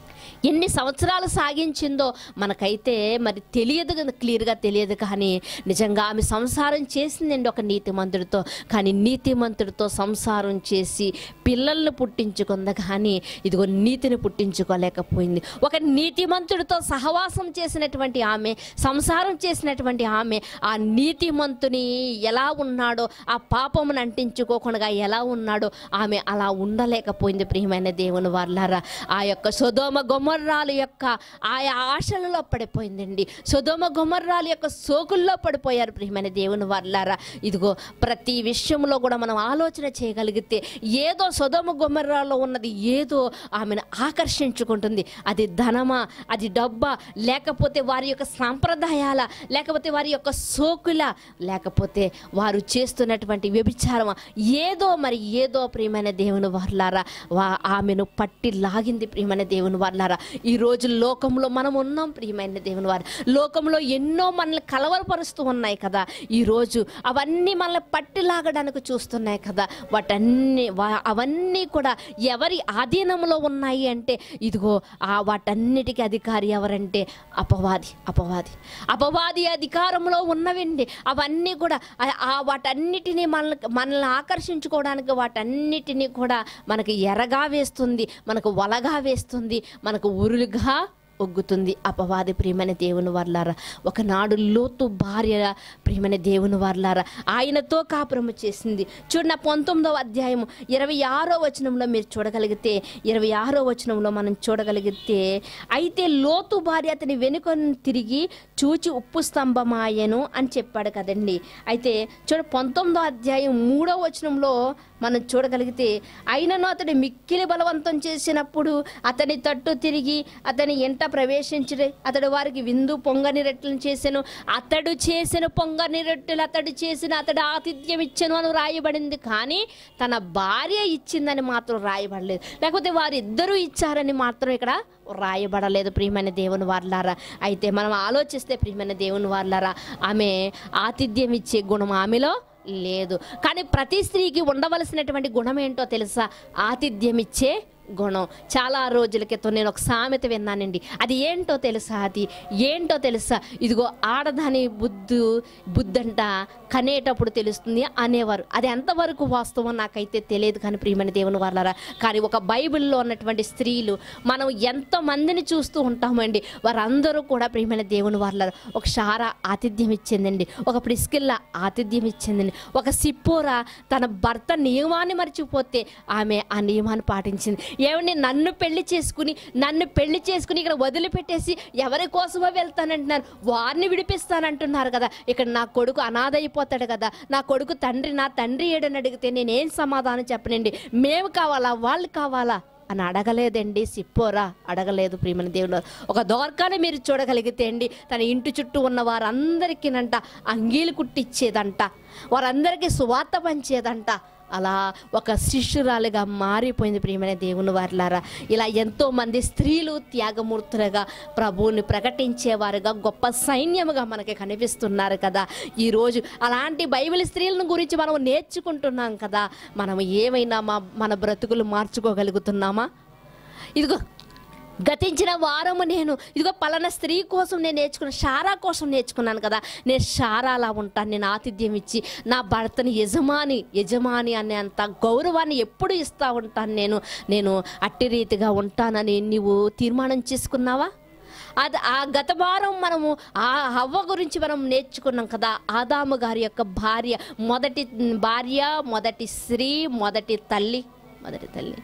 ఎన్ని సంవత్సరాలు సాగించిందో మనకైతే మరి తెలియదు కదా క్లియర్గా తెలియదు కానీ నిజంగా ఆమె సంసారం చేసిందండి ఒక నీతిమంతుడితో కానీ నీతిమంతుడితో సంసారం చేసి పిల్లల్ని పుట్టించుకుంది కానీ ఇదిగో నీతిని పుట్టించుకోలేకపోయింది ఒక నీతిమంతుడితో సహవాసం చేసినటువంటి ఆమె సంసారం చేసినటువంటి ఆమె ఆ నీతిమంతుని ఎలా ఉన్నాడో ఆ పాపమును అంటించుకోకుండా ఎలా ఉన్నాడో ఆమె అలా ఉండలేకపోయింది ప్రియమైన దేవుని వాళ్ళారా ఆ యొక్క సుధోమ గుమర్రాలు యొక్క ఆయా ఆశలలో పడిపోయిందండి సుధోమ గుమర్రాలు యొక్క సోకుల్లో పడిపోయారు ప్రియమైన దేవుని వాళ్ళారా ఇదిగో ప్రతి విషయంలో కూడా మనం ఆలోచన చేయగలిగితే ఏదో సుధోమ గుమర్రాలో ఉన్నది ఏదో ఆమెను ఆకర్షించుకుంటుంది అది ధనమా అది డబ్బా లేకపోతే వారి యొక్క సాంప్రదాయాల లేకపోతే వారి యొక్క సోకుల లేకపోతే వారు చేస్తున్నటువంటి వ్యభిచారమా ఏదో మరి ఏదో ప్రియమైన దేవుని వర్లారా వా ఆమెను పట్టి లాగింది ప్రియమైన దేవుని వర్లారా ఈ రోజు లోకంలో మనం ఉన్నాం ప్రియమైన దేవుని వారు లోకంలో ఎన్నో మనల్ని కలవరపరుస్తూ ఉన్నాయి కదా ఈ రోజు అవన్నీ మనల్ని పట్టి లాగడానికి చూస్తున్నాయి కదా వాటన్ని వా- అవన్నీ కూడా ఎవరి ఆధీనంలో ఉన్నాయి అంటే ఇదిగో ఆ వాటన్నిటికీ అధికారి ఎవరంటే అపవాది అపవాది అపవాది అధికారంలో ఉన్నవండి అవన్నీ కూడా ఆ- ఆ వాటన్నిటినీ మనల్ని మనల్ని ఆకర్షించుకోవడానికి వాటన్నిటినీ కూడా మనకి ఎరగా వేస్తుంది మనకు వలగా వేస్తుంది మనకు ఉరులుగా ఒగ్గుతుంది అపవాది ప్రియమైన దేవుని వర్లారా ఒకనాడు లోతు భార్య ప్రియమైన దేవుని వర్లారా ఆయనతో కాపురము చేసింది చూడండి పంతొమ్మిదవ అధ్యాయము ఇరవై ఆరో వచనంలో మీరు చూడగలిగితే ఇరవై ఆరో వచనంలో మనం చూడగలిగితే అయితే లోతు భార్య అతని వెనుక తిరిగి చూచి ఉప్పు స్తంభమాయను అని చెప్పాడు కదండి అయితే చూడ పంతొమ్మిదో అధ్యాయం మూడో వచనంలో మనం చూడగలిగితే అయినను అతడు మిక్కిలి బలవంతం చేసినప్పుడు అతని తట్టు తిరిగి అతని ఎంట ప్రవేశించి అతడు వారికి విందు పొంగని రొట్టెలను చేసెను అతడు చేసిన పొంగని రొట్టెలు అతడు చేసిన అతడు ఆతిథ్యం ఇచ్చెను అని రాయబడింది కానీ తన భార్య ఇచ్చిందని మాత్రం రాయబడలేదు లేకపోతే వారిద్దరూ ఇచ్చారని మాత్రం ఇక్కడ రాయబడలేదు ప్రియమైన దేవుని వార్లారా అయితే మనం ఆలోచిస్తే ప్రియమైన దేవుని వార్లారా ఆమె ఆతిథ్యం ఇచ్చే గుణం ఆమెలో లేదు కానీ ప్రతి స్త్రీకి ఉండవలసినటువంటి గుణం ఏంటో తెలుసా ఆతిథ్యం ఇచ్చే గుణం చాలా రోజుల క్రితం నేను ఒక సామెత విన్నానండి అది ఏంటో తెలుసా అది ఏంటో తెలుసా ఇదిగో ఆడదాని బుద్ధు బుద్ధంట కనేటప్పుడు తెలుస్తుంది అనేవారు అది ఎంతవరకు వాస్తవం నాకైతే తెలియదు కానీ ప్రియమైన దేవుని వాళ్ళరా కానీ ఒక బైబిల్లో ఉన్నటువంటి స్త్రీలు మనం ఎంతో మందిని చూస్తూ ఉంటామండి వారందరూ కూడా ప్రియమైన దేవుని వాళ్ళ ఒక షారా ఆతిథ్యం ఇచ్చిందండి ఒక ప్రిస్కిల్లా ఆతిథ్యం ఇచ్చిందండి ఒక సిప్పోరా తన భర్త నియమాన్ని మర్చిపోతే ఆమె ఆ నియమాన్ని పాటించింది ఏమండి నన్ను పెళ్లి చేసుకుని నన్ను పెళ్లి చేసుకుని ఇక్కడ వదిలిపెట్టేసి ఎవరి కోసమో వెళ్తానంటున్నారు వారిని విడిపిస్తానంటున్నారు కదా ఇక్కడ నా కొడుకు అనాథ అయిపోతాడు కదా నా కొడుకు తండ్రి నా తండ్రి ఏడని అడిగితే నేనేం సమాధానం చెప్పనండి మేము కావాలా వాళ్ళు కావాలా అని అడగలేదండి సిప్పోరా అడగలేదు ప్రియమైన దేవుడు ఒక దోర్కాన్ని మీరు చూడగలిగితే అండి తన ఇంటి చుట్టూ ఉన్న వారందరికీనంట అంగీలు కుట్టిచ్చేదంట వారందరికీ సువార్త పంచేదంట అలా ఒక శిష్యురాలుగా మారిపోయింది ప్రియమైన దేవుని వారిలారా ఇలా ఎంతో మంది స్త్రీలు త్యాగమూర్తులుగా ప్రభువుని ప్రకటించేవారుగా గొప్ప సైన్యముగా మనకి కనిపిస్తున్నారు కదా ఈరోజు అలాంటి బైబిల్ స్త్రీలను గురించి మనం నేర్చుకుంటున్నాం కదా మనం ఏమైనా మా మన బ్రతుకులు మార్చుకోగలుగుతున్నామా ఇదిగో గతించిన వారము నేను ఇదిగో పలానా స్త్రీ కోసం నేను నేర్చుకున్న షారా కోసం నేర్చుకున్నాను కదా నేను షారా అలా ఉంటాను నేను ఆతిథ్యం ఇచ్చి నా భర్తని యజమాని యజమాని అనే అంత గౌరవాన్ని ఎప్పుడు ఇస్తూ ఉంటాను నేను నేను అట్టి రీతిగా ఉంటానని నీవు తీర్మానం చేసుకున్నావా అది ఆ గత వారం మనము ఆ హవ్వ గురించి మనం నేర్చుకున్నాం కదా ఆదాము గారి యొక్క భార్య మొదటి భార్య మొదటి స్త్రీ మొదటి తల్లి మొదటి తల్లి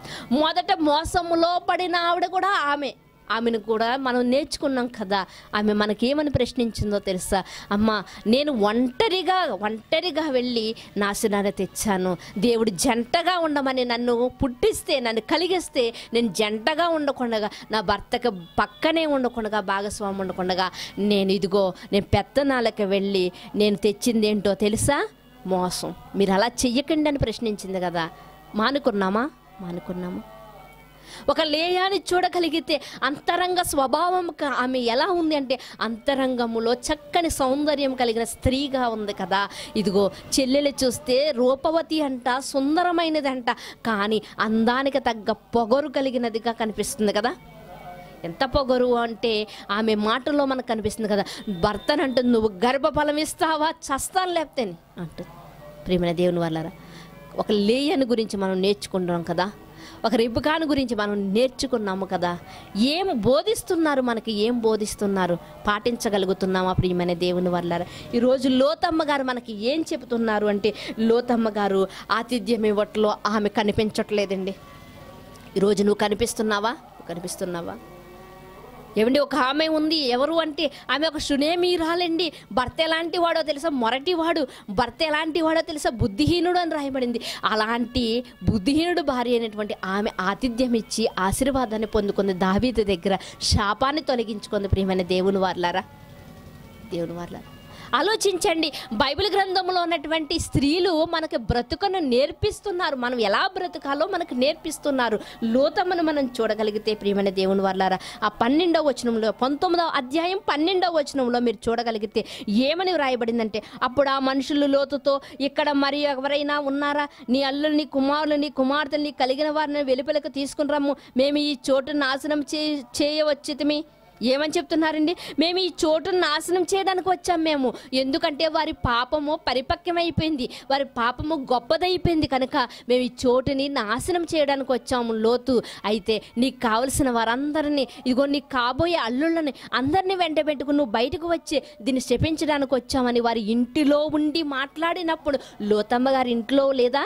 మొదట మోసములో పడిన ఆవిడ కూడా ఆమె ఆమెను కూడా మనం నేర్చుకున్నాం కదా ఆమె మనకేమని ప్రశ్నించిందో తెలుసా అమ్మ నేను ఒంటరిగా ఒంటరిగా వెళ్ళి నాశనాన్ని తెచ్చాను దేవుడు జంటగా ఉండమని నన్ను పుట్టిస్తే నన్ను కలిగిస్తే నేను జంటగా ఉండకుండగా నా భర్తకు పక్కనే ఉండకుండగా భాగస్వామి ఉండకుండగా నేను ఇదిగో నేను పెత్తనాలకు వెళ్ళి నేను తెచ్చింది ఏంటో తెలుసా మోసం మీరు అలా చెయ్యకండి అని ప్రశ్నించింది కదా మానుకున్నామా మానుకున్నాము ఒక లేయాన్ని చూడగలిగితే అంతరంగ స్వభావం క- ఆమె ఎలా ఉంది అంటే అంతరంగములో చక్కని సౌందర్యం కలిగిన స్త్రీగా ఉంది కదా ఇదిగో చెల్లెలు చూస్తే రూపవతి అంట సుందరమైనది అంట కానీ అందానికి తగ్గ పొగరు కలిగినదిగా కనిపిస్తుంది కదా ఎంత పొగరు అంటే ఆమె మాటల్లో మనకు కనిపిస్తుంది కదా భర్తను అంటుంది నువ్వు గర్భఫలం ఇస్తావా చస్తాను లేకపోతే అని అంటుంది ప్రియమైన దేవుని వల్లరా ఒక లేయని గురించి మనం నేర్చుకుంటున్నాం కదా ఒక రిబ్బకాను గురించి మనం నేర్చుకున్నాము కదా ఏం బోధిస్తున్నారు మనకి ఏం బోధిస్తున్నారు పాటించగలుగుతున్నామా ప్రియమైన దేవుని వల్ల ఈరోజు లోతమ్మ గారు మనకి ఏం చెబుతున్నారు అంటే లోతమ్మ గారు ఆతిథ్యం ఇవ్వట్లో ఆమె కనిపించట్లేదండి ఈరోజు నువ్వు కనిపిస్తున్నావా నువ్వు కనిపిస్తున్నావా ఏమండి ఒక ఆమె ఉంది ఎవరు అంటే ఆమె ఒక సునేమీరాలండి భర్త ఎలాంటి వాడో తెలుసా మొరటివాడు భర్త ఎలాంటి వాడో తెలుసా బుద్ధిహీనుడు అని రాయబడింది అలాంటి బుద్ధిహీనుడు భార్య అయినటువంటి ఆమె ఆతిథ్యం ఇచ్చి ఆశీర్వాదాన్ని పొందుకుంది దావీదు దగ్గర శాపాన్ని తొలగించుకుంది ప్రియమైన దేవుని వార్లారా దేవుని వార్లారా ఆలోచించండి బైబిల్ గ్రంథంలో ఉన్నటువంటి స్త్రీలు మనకి బ్రతుకను నేర్పిస్తున్నారు మనం ఎలా బ్రతకాలో మనకు నేర్పిస్తున్నారు లోతమ్మను మనం చూడగలిగితే ప్రియమైన దేవుని వల్లారా ఆ పన్నెండవ వచనంలో పంతొమ్మిదవ అధ్యాయం పన్నెండవ వచనంలో మీరు చూడగలిగితే ఏమని వ్రాయబడిందంటే అప్పుడు ఆ మనుషులు లోతుతో ఇక్కడ మరి ఎవరైనా ఉన్నారా నీ అల్లుని కుమారులని కుమార్తెని కలిగిన వారిని వెలుపలకు తీసుకుని రమ్ము మేము ఈ చోటు నాశనం చే చేయవచ్చితిమి ఏమని చెప్తున్నారండి మేము ఈ చోటును నాశనం చేయడానికి వచ్చాం మేము ఎందుకంటే వారి పాపము పరిపక్వమైపోయింది వారి పాపము గొప్పదైపోయింది కనుక మేము ఈ చోటుని నాశనం చేయడానికి వచ్చాము లోతు అయితే నీకు కావలసిన వారందరినీ ఇదిగో నీకు కాబోయే అల్లుళ్ళని అందరినీ వెంట పెట్టుకుని నువ్వు బయటకు వచ్చి దీన్ని శపించడానికి వచ్చామని వారి ఇంటిలో ఉండి మాట్లాడినప్పుడు లోతమ్మ గారి ఇంట్లో లేదా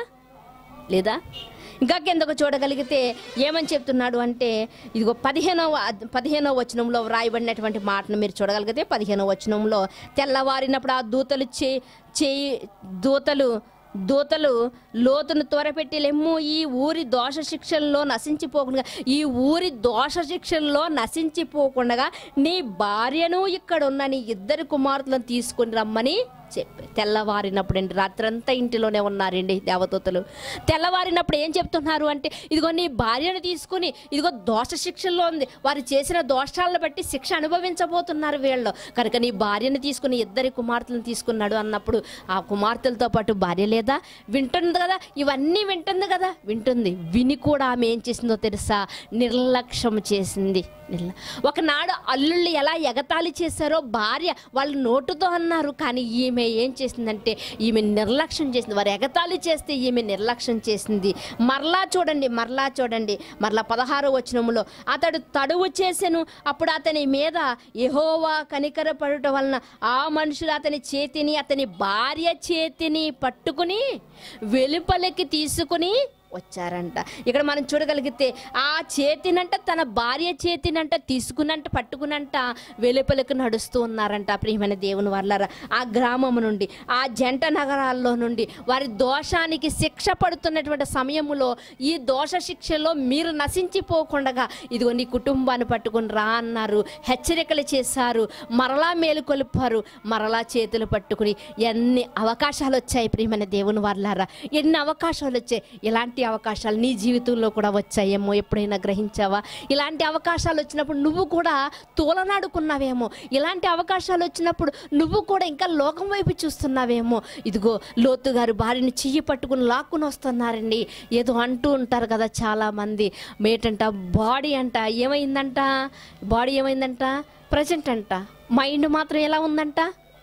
లేదా ఇంకా కిందకు చూడగలిగితే ఏమని చెప్తున్నాడు అంటే ఇదిగో పదిహేనవ అద్- పదిహేనవ వచనంలో వ్రాయబడినటువంటి మాటను మీరు చూడగలిగితే పదిహేనవ వచనంలో తెల్లవారినప్పుడు ఆ దూతలు చే చేయి దూతలు దూతలు లోతును త్వరపెట్టి లెమ్ము ఈ ఊరి దోష శిక్షల్లో నశించిపోకుండా ఈ ఊరి దోష శిక్షల్లో నశించిపోకుండా నీ భార్యను ఇక్కడ ఉన్న నీ ఇద్దరు కుమార్తెలను తీసుకుని రమ్మని చెప్పి తెల్లవారినప్పుడు అండి రాత్రంతా ఇంటిలోనే ఉన్నారండి దేవదూతలు తెల్లవారినప్పుడు ఏం చెప్తున్నారు అంటే ఇదిగో నీ భార్యను తీసుకుని ఇదిగో దోష శిక్షల్లో ఉంది వారు చేసిన దోషాలను బట్టి శిక్ష అనుభవించబోతున్నారు వీళ్ళు కనుక నీ భార్యను తీసుకుని ఇద్దరి కుమార్తెలను తీసుకున్నాడు అన్నప్పుడు ఆ కుమార్తెలతో పాటు భార్య లేదా వింటుంది కదా ఇవన్నీ వింటుంది కదా వింటుంది విని కూడా ఆమె ఏం చేసిందో తెలుసా నిర్లక్ష్యం చేసింది నిర్ల- ఒకనాడు అల్లుళ్ళు ఎలా ఎగతాళి చేశారో భార్య వాళ్ళు నోటుతో అన్నారు కానీ ఈమె ఏం చేసిందంటే ఈమె నిర్లక్ష్యం చేసింది వారు ఎగతాళి చేస్తే ఈమె నిర్లక్ష్యం చేసింది మరలా చూడండి మరలా చూడండి మరలా పదహారో వచనములో అతడు తడువు చేసెను అప్పుడు అతని మీద యెహోవా కనికరపడుట వలన ఆ మనుషులు అతని చేతిని అతని భార్య చేతిని పట్టుకుని వెలుపలికి తీసుకుని వచ్చారంట ఇక్కడ మనం చూడగలిగితే ఆ చేతినంట తన భార్య చేతినంట తీసుకునంట పట్టుకునంట వెలుపలకు నడుస్తూ ఉన్నారంట ప్రియమైన దేవుని వాళ్ళారా ఆ గ్రామం నుండి ఆ జంట నగరాల్లో నుండి వారి దోషానికి శిక్ష పడుతున్నటువంటి సమయంలో ఈ దోష శిక్షలో మీరు నశించిపోకుండా ఇదిగో నీ కుటుంబాన్ని పట్టుకుని రా అన్నారు హెచ్చరికలు చేశారు మరలా మేలుకొలిపారు మరలా చేతులు పట్టుకుని ఎన్ని అవకాశాలు వచ్చాయి ప్రియమైన దేవుని వాళ్ళారా ఎన్ని అవకాశాలు వచ్చాయి ఇలాంటి అవకాశాలు నీ జీవితంలో కూడా వచ్చాయేమో ఎప్పుడైనా గ్రహించావా ఇలాంటి అవకాశాలు వచ్చినప్పుడు నువ్వు కూడా తూలనాడుకున్నావేమో ఇలాంటి అవకాశాలు వచ్చినప్పుడు నువ్వు కూడా ఇంకా లోకం వైపు చూస్తున్నావేమో ఇదిగో లోతు గారు భార్యని చెయ్యి పట్టుకుని లాక్కుని వస్తున్నారండి ఏదో అంటూ ఉంటారు కదా చాలా మంది మేటంట బాడీ అంట ఏమైందంట బాడీ ఏమైందంట ప్రజెంట్ అంట మైండ్ మాత్రం ఎలా ఉందంట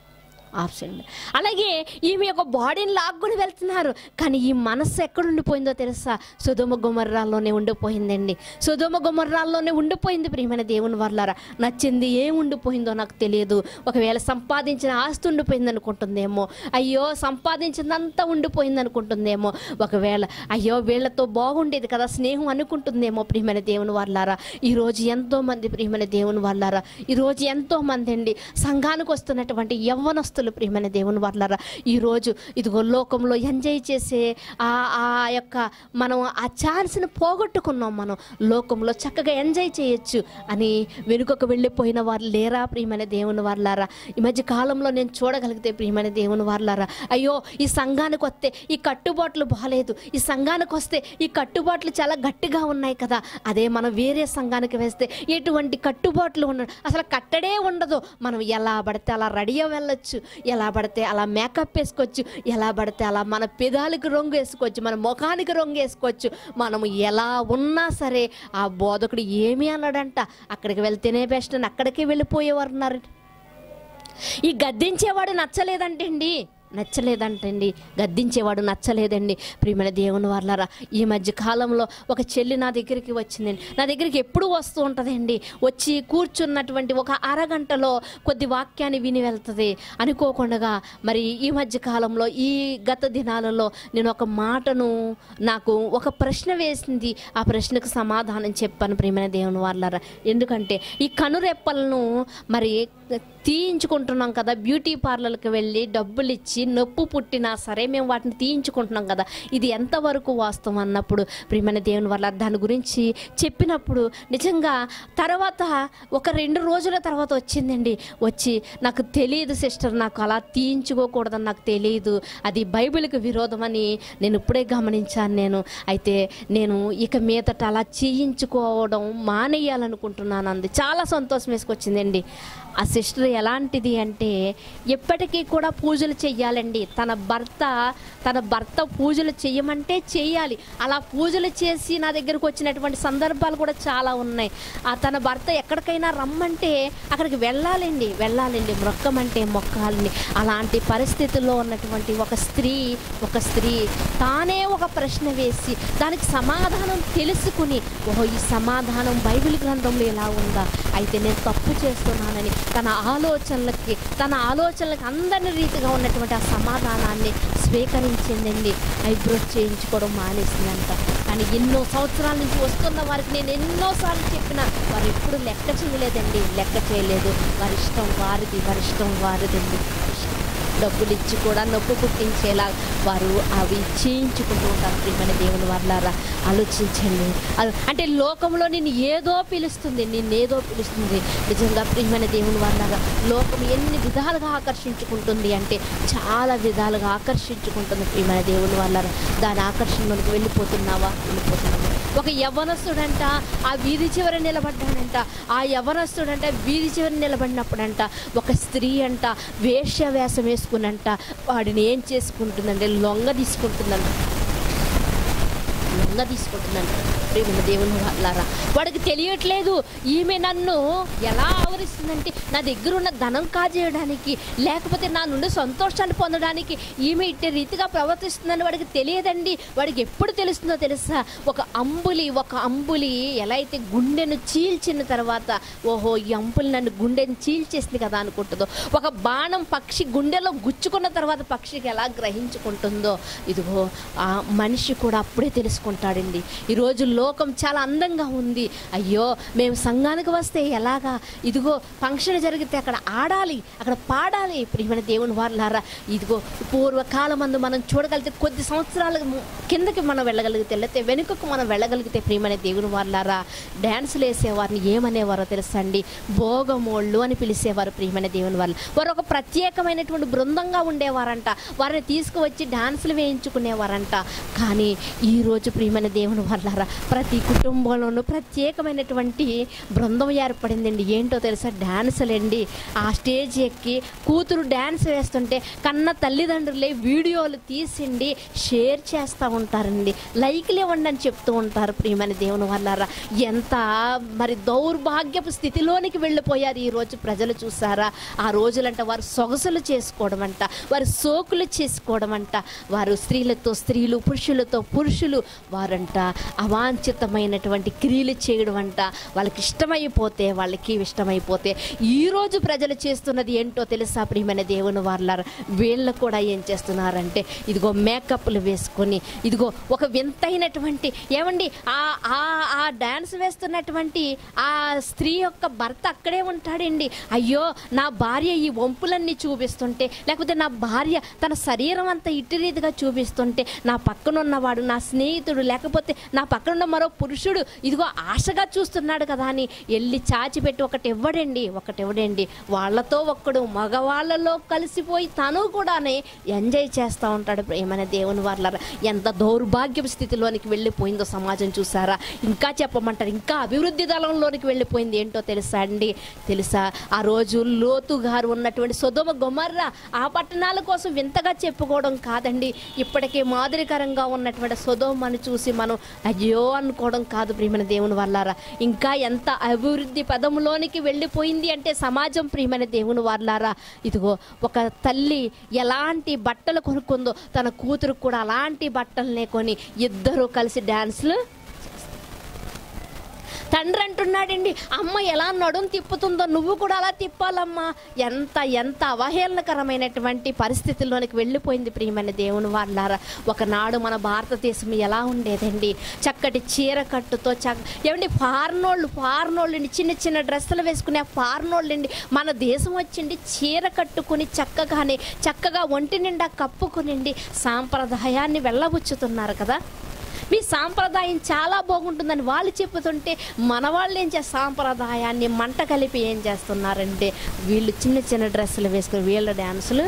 ఆప్షన్ అలాగే ఈమె యొక్క బాడీని లాక్కుని వెళ్తున్నారు కానీ ఈ మనస్సు ఎక్కడ ఉండిపోయిందో తెలుసా సుధుమ గుమర్రాల్లోనే ఉండిపోయిందండి సుధుమ గుమర్రాల్లోనే ఉండిపోయింది ప్రియమైన దేవుని వర్లారా నచ్చింది ఏం ఉండిపోయిందో నాకు తెలియదు ఒకవేళ సంపాదించిన ఆస్తి ఉండిపోయింది అనుకుంటుందేమో అయ్యో సంపాదించినంత ఉండిపోయింది అనుకుంటుందేమో ఒకవేళ అయ్యో వీళ్ళతో బాగుండేది కదా స్నేహం అనుకుంటుందేమో ప్రియమైన దేవుని వాళ్ళారా ఈరోజు ఎంతో మంది ప్రియమైన దేవుని వాళ్ళారా ఈరోజు ఎంతో మంది అండి సంఘానికి వస్తున్నటువంటి యవ్వనస్తులు ప్రియమైన దేవుని వాళ్ళారా ఈరోజు ఇదిగో లోకంలో ఎంజాయ్ చేసే ఆ ఆ యొక్క మనం ఆ ఛాన్స్ని పోగొట్టుకున్నాం మనం లోకంలో చక్కగా ఎంజాయ్ చేయొచ్చు అని వెనుకకు వెళ్ళిపోయిన వారు లేరా ప్రియమైన దేవుని వాళ్ళారా ఈ మధ్య కాలంలో నేను చూడగలిగితే ప్రియమైన దేవుని వాళ్ళారా అయ్యో ఈ సంఘానికి వస్తే ఈ కట్టుబాట్లు బాగాలేదు ఈ సంఘానికి వస్తే ఈ కట్టుబాట్లు చాలా గట్టిగా ఉన్నాయి కదా అదే మనం వేరే సంఘానికి వేస్తే ఎటువంటి కట్టుబాట్లు ఉండవు అసలు కట్టడే ఉండదు మనం ఎలా పడితే అలా రెడీగా వెళ్ళొచ్చు ఎలా పడితే అలా మేకప్ వేసుకోవచ్చు ఎలా పడితే అలా మన పెదాలకు రంగు వేసుకోవచ్చు మన ముఖానికి రంగు వేసుకోవచ్చు మనము ఎలా ఉన్నా సరే ఆ బోధకుడు ఏమీ అన్నాడంట అక్కడికి వెళ్తేనే బెస్ట్ అని అక్కడికే వెళ్ళిపోయేవారు ఉన్నారు ఈ గద్దించేవాడు నచ్చలేదంటండి నచ్చలేదంటండి గద్దించేవాడు నచ్చలేదండి ప్రియమైన దేవుని వాళ్ళారా ఈ మధ్య కాలంలో ఒక చెల్లి నా దగ్గరికి వచ్చిందండి నా దగ్గరికి ఎప్పుడు వస్తూ ఉంటుందండి వచ్చి కూర్చున్నటువంటి ఒక అరగంటలో కొద్ది వాక్యాన్ని విని వెళ్తుంది అనుకోకుండా మరి ఈ మధ్య కాలంలో ఈ గత దినాలలో నేను ఒక మాటను నాకు ఒక ప్రశ్న వేసింది ఆ ప్రశ్నకు సమాధానం చెప్పాను ప్రియమైన దేవుని వాళ్ళారా ఎందుకంటే ఈ కనురెప్పలను మరి తీయించుకుంటున్నాం కదా బ్యూటీ పార్లర్కి వెళ్ళి డబ్బులు ఇచ్చి నొప్పు పుట్టినా సరే మేము వాటిని తీయించుకుంటున్నాం కదా ఇది ఎంతవరకు వాస్తవం అన్నప్పుడు ప్రియమైన దేవుని వల్ల దాని గురించి చెప్పినప్పుడు నిజంగా తర్వాత ఒక రెండు రోజుల తర్వాత వచ్చిందండి వచ్చి నాకు తెలియదు సిస్టర్ నాకు అలా తీయించుకోకూడదని నాకు తెలియదు అది బైబిల్కి విరోధమని నేను ఇప్పుడే గమనించాను నేను అయితే నేను ఇక మీదట అలా చేయించుకోవడం మానేయాలనుకుంటున్నాను అంది చాలా సంతోషం వేసుకొచ్చిందండి ఆ సిస్టర్ ఎలాంటిది అంటే ఎప్పటికీ కూడా పూజలు చెయ్యాలండి తన భర్త తన భర్త పూజలు చెయ్యమంటే చెయ్యాలి అలా పూజలు చేసి నా దగ్గరకు వచ్చినటువంటి సందర్భాలు కూడా చాలా ఉన్నాయి ఆ తన భర్త ఎక్కడికైనా రమ్మంటే అక్కడికి వెళ్ళాలండి వెళ్ళాలండి మొక్కమంటే మొక్కాలని అలాంటి పరిస్థితుల్లో ఉన్నటువంటి ఒక స్త్రీ ఒక స్త్రీ తానే ఒక ప్రశ్న వేసి దానికి సమాధానం తెలుసుకుని ఓహో ఈ సమాధానం బైబిల్ గ్రంథంలో ఎలా ఉందా అయితే నేను తప్పు చేస్తున్నానని తన ఆలోచనలకి తన ఆలోచనలకి అందరి రీతిగా ఉన్నటువంటి ఆ సమాధానాన్ని స్వీకరించిందండి ఐబ్రోస్ చేయించుకోవడం మానేసిందంట కానీ ఎన్నో సంవత్సరాల నుంచి వస్తున్న వారికి నేను ఎన్నోసార్లు చెప్పిన వారు ఎప్పుడు లెక్క చేయలేదండి లెక్క చేయలేదు వారి ఇష్టం వారిది వారి ఇష్టం వారిదండి డబ్బులు ఇచ్చి కూడా నొప్పి పుట్టించేలా వారు అవి చేయించుకుంటూ ఉంటారు ప్రియమైన దేవుని వాళ్ళారా ఆలోచించండి అది- అంటే లోకంలో నేను ఏదో పిలుస్తుంది నేను ఏదో పిలుస్తుంది నిజంగా ప్రియమైన దేవుని వాళ్ళారా లోకం ఎన్ని విధాలుగా ఆకర్షించుకుంటుంది అంటే చాలా విధాలుగా ఆకర్షించుకుంటుంది ప్రియమైన దేవుని వాళ్ళారా దాని ఆకర్షణలోకి వెళ్ళిపోతున్నావా వెళ్ళిపోతున్నావా ఒక యవనస్తుడంట ఆ వీధి చివర నిలబడ్డాడంట ఆ యవనస్తుడంట వీధి చివర నిలబడినప్పుడంట ఒక స్త్రీ అంట వేషవేషం వేసుకునంట వాడిని ఏం చేసుకుంటుందంటే లొంగ తీసుకుంటుందంట లొంగ తీసుకుంటుందంట ప్రేమ దేవుని వాళ్ళారా వాడికి తెలియట్లేదు ఈమె నన్ను ఎలా ఆవరిస్తుందంటే నా దగ్గర ఉన్న ధనం కాజేయడానికి లేకపోతే నా నుండి సంతోషాన్ని పొందడానికి ఈమె ఇట్టే రీతిగా ప్రవర్తిస్తుందని వాడికి తెలియదండి వాడికి ఎప్పుడు తెలుస్తుందో తెలుసా ఒక అంబులి ఒక అంబులి ఎలా అయితే గుండెను చీల్చిన తర్వాత ఓహో ఈ అంబులి నన్ను గుండెను చీల్చేసింది కదా అనుకుంటుందో ఒక బాణం పక్షి గుండెలో గుచ్చుకున్న తర్వాత పక్షికి ఎలా గ్రహించుకుంటుందో ఇదిగో ఆ మనిషి కూడా అప్పుడే తెలుసుకుంటాడండి ఈరోజు లోకం చాలా అందంగా ఉంది అయ్యో మేము సంఘానికి వస్తే ఎలాగా ఇదిగో ఫంక్షన్ జరిగితే అక్కడ ఆడాలి అక్కడ పాడాలి ప్రియమైన దేవుని వాళ్ళారా ఇదిగో పూర్వకాలం మందు మనం చూడగలిగితే కొద్ది సంవత్సరాల ము- కిందకి మనం వెళ్ళగలిగితే లేకపోతే వెనుకకు మనం వెళ్ళగలిగితే ప్రియమైన దేవుని వాళ్ళారా డ్యాన్సులు వేసేవారిని ఏమనేవారో తెలుసా అండి భోగమోళ్ళు అని పిలిచేవారు ప్రియమైన దేవుని వాళ్ళు వారు ఒక ప్రత్యేకమైనటువంటి బృందంగా ఉండేవారంట వారిని తీసుకువచ్చి డాన్సులు వేయించుకునేవారంట కానీ ఈరోజు ప్రియమైన దేవుని వాళ్ళారా ప్రతి కుటుంబంలోనూ ప్రత్యేకమైనటువంటి బృందం ఏర్పడిందండి ఏంటో తెలుసా డాన్సులండి ఆ స్టేజ్ ఎక్కి కూతురు డ్యాన్స్ వేస్తుంటే కన్న తల్లిదండ్రులే వీడియోలు తీసిండి షేర్ చేస్తూ ఉంటారండి లైక్లు ఇవ్వండి అని చెప్తూ ఉంటారు ప్రియమైన దేవుని వాళ్ళారా ఎంత మరి దౌర్భాగ్యపు స్థితిలోనికి వెళ్ళిపోయారు ఈ రోజు ప్రజలు చూసారా ఆ రోజులంట వారు సొగసులు చేసుకోవడం అంట వారు సోకులు చేసుకోవడం అంట వారు స్త్రీలతో స్త్రీలు పురుషులతో పురుషులు వారంట అవాంఛితమైనటువంటి క్రియలు చేయడం అంట వాళ్ళకి ఇష్టమైపోతే వాళ్ళకి ఇష్టమైపోతే ఈ రోజు ప్రజలు చేస్తున్నది ఏంటో తెలుసా ప్రియమైన దేవుని వాళ్ళారు వీళ్ళు కూడా ఏం చేస్తున్నారంటే ఇదిగో మేకప్లు వేసుకొని ఇదిగో ఒక వింతైనటువంటి ఏమండి ఆ ఆ ఆ డ్యాన్స్ వేస్తున్నటువంటి ఆ స్త్రీ యొక్క భర్త అక్కడే ఉంటాడండి అయ్యో నా భార్య ఈ వంపులన్నీ చూపిస్తుంటే లేకపోతే నా భార్య తన శరీరం అంతా ఇటు రీతిగా చూపిస్తుంటే నా పక్కన ఉన్నవాడు నా స్నేహితుడు లేకపోతే నా పక్కన ఉన్న మరో పురుషుడు ఇదిగో ఆశగా చూస్తున్నాడు కదా అని వెళ్ళి చాచిపెట్టి ఒకటి ఇవ్వడండి ఒకటి ఇవ్వడండి వాళ్ళతో ఒక్కడు మగవాళ్ళలో కలిసిపోయి తను కూడానే ఎంజాయ్ చేస్తూ ఉంటాడు ప్రేమైన దేవుని వాళ్ళ ఎంత దౌర్భాగ్య స్థితిలోనికి వెళ్ళిపోయిందో సమాజం చూసారా ఇంకా చెప్పమంటారు ఇంకా అభివృద్ధి దళంలోనికి వెళ్ళిపోయింది ఏంటో తెలుసా అండి తెలుసా ఆ రోజు లోతు గారు ఉన్నటువంటి సుధమ గుమర్ర ఆ పట్టణాల కోసం వింతగా చెప్పుకోవడం కాదండి ఇప్పటికే మాదిరికరంగా ఉన్నటువంటి సుధోమని చూసి మనం అయ్యో అనుకోవడం కాదు ప్రియమైన దేవుని వల్లారా ఇంకా ఎంత అభివృద్ధి పదంలోనికి వెళ్ళిపోయింది అంటే సమాజం ప్రియమైన దేవుని వాళ్ళారా ఇదిగో ఒక తల్లి ఎలాంటి బట్టలు కొనుక్కుందో తన కూతురు కూడా అలాంటి బట్టలనే కొని ఇద్దరు కలిసి డ్యాన్స్లు తండ్రి అంటున్నాడండి అమ్మ ఎలా నడుం తిప్పుతుందో నువ్వు కూడా అలా తిప్పాలమ్మా ఎంత ఎంత అవహేళనకరమైనటువంటి పరిస్థితుల్లోనికి వెళ్ళిపోయింది ప్రియమైన దేవుని వాళ్ళారా ఒకనాడు మన భారతదేశం ఎలా ఉండేదండి చక్కటి చీర కట్టుతో చక్క ఏమండి ఫారినోళ్ళు ఫారినోళ్ళండి చిన్న చిన్న డ్రెస్సులు వేసుకునే ఫారినోళ్ళండి మన దేశం వచ్చిండి చీర కట్టుకుని చక్కగానే చక్కగా ఒంటి నిండా కప్పుకునిండి సాంప్రదాయాన్ని వెళ్ళబుచ్చుతున్నారు కదా మీ సాంప్రదాయం చాలా బాగుంటుందని వాళ్ళు చెప్పుతుంటే మన వాళ్ళు ఏం చేస్తారు సాంప్రదాయాన్ని మంట కలిపి ఏం చేస్తున్నారంటే వీళ్ళు చిన్న చిన్న డ్రెస్సులు వేసుకుని వీళ్ళ డ్యాన్సులు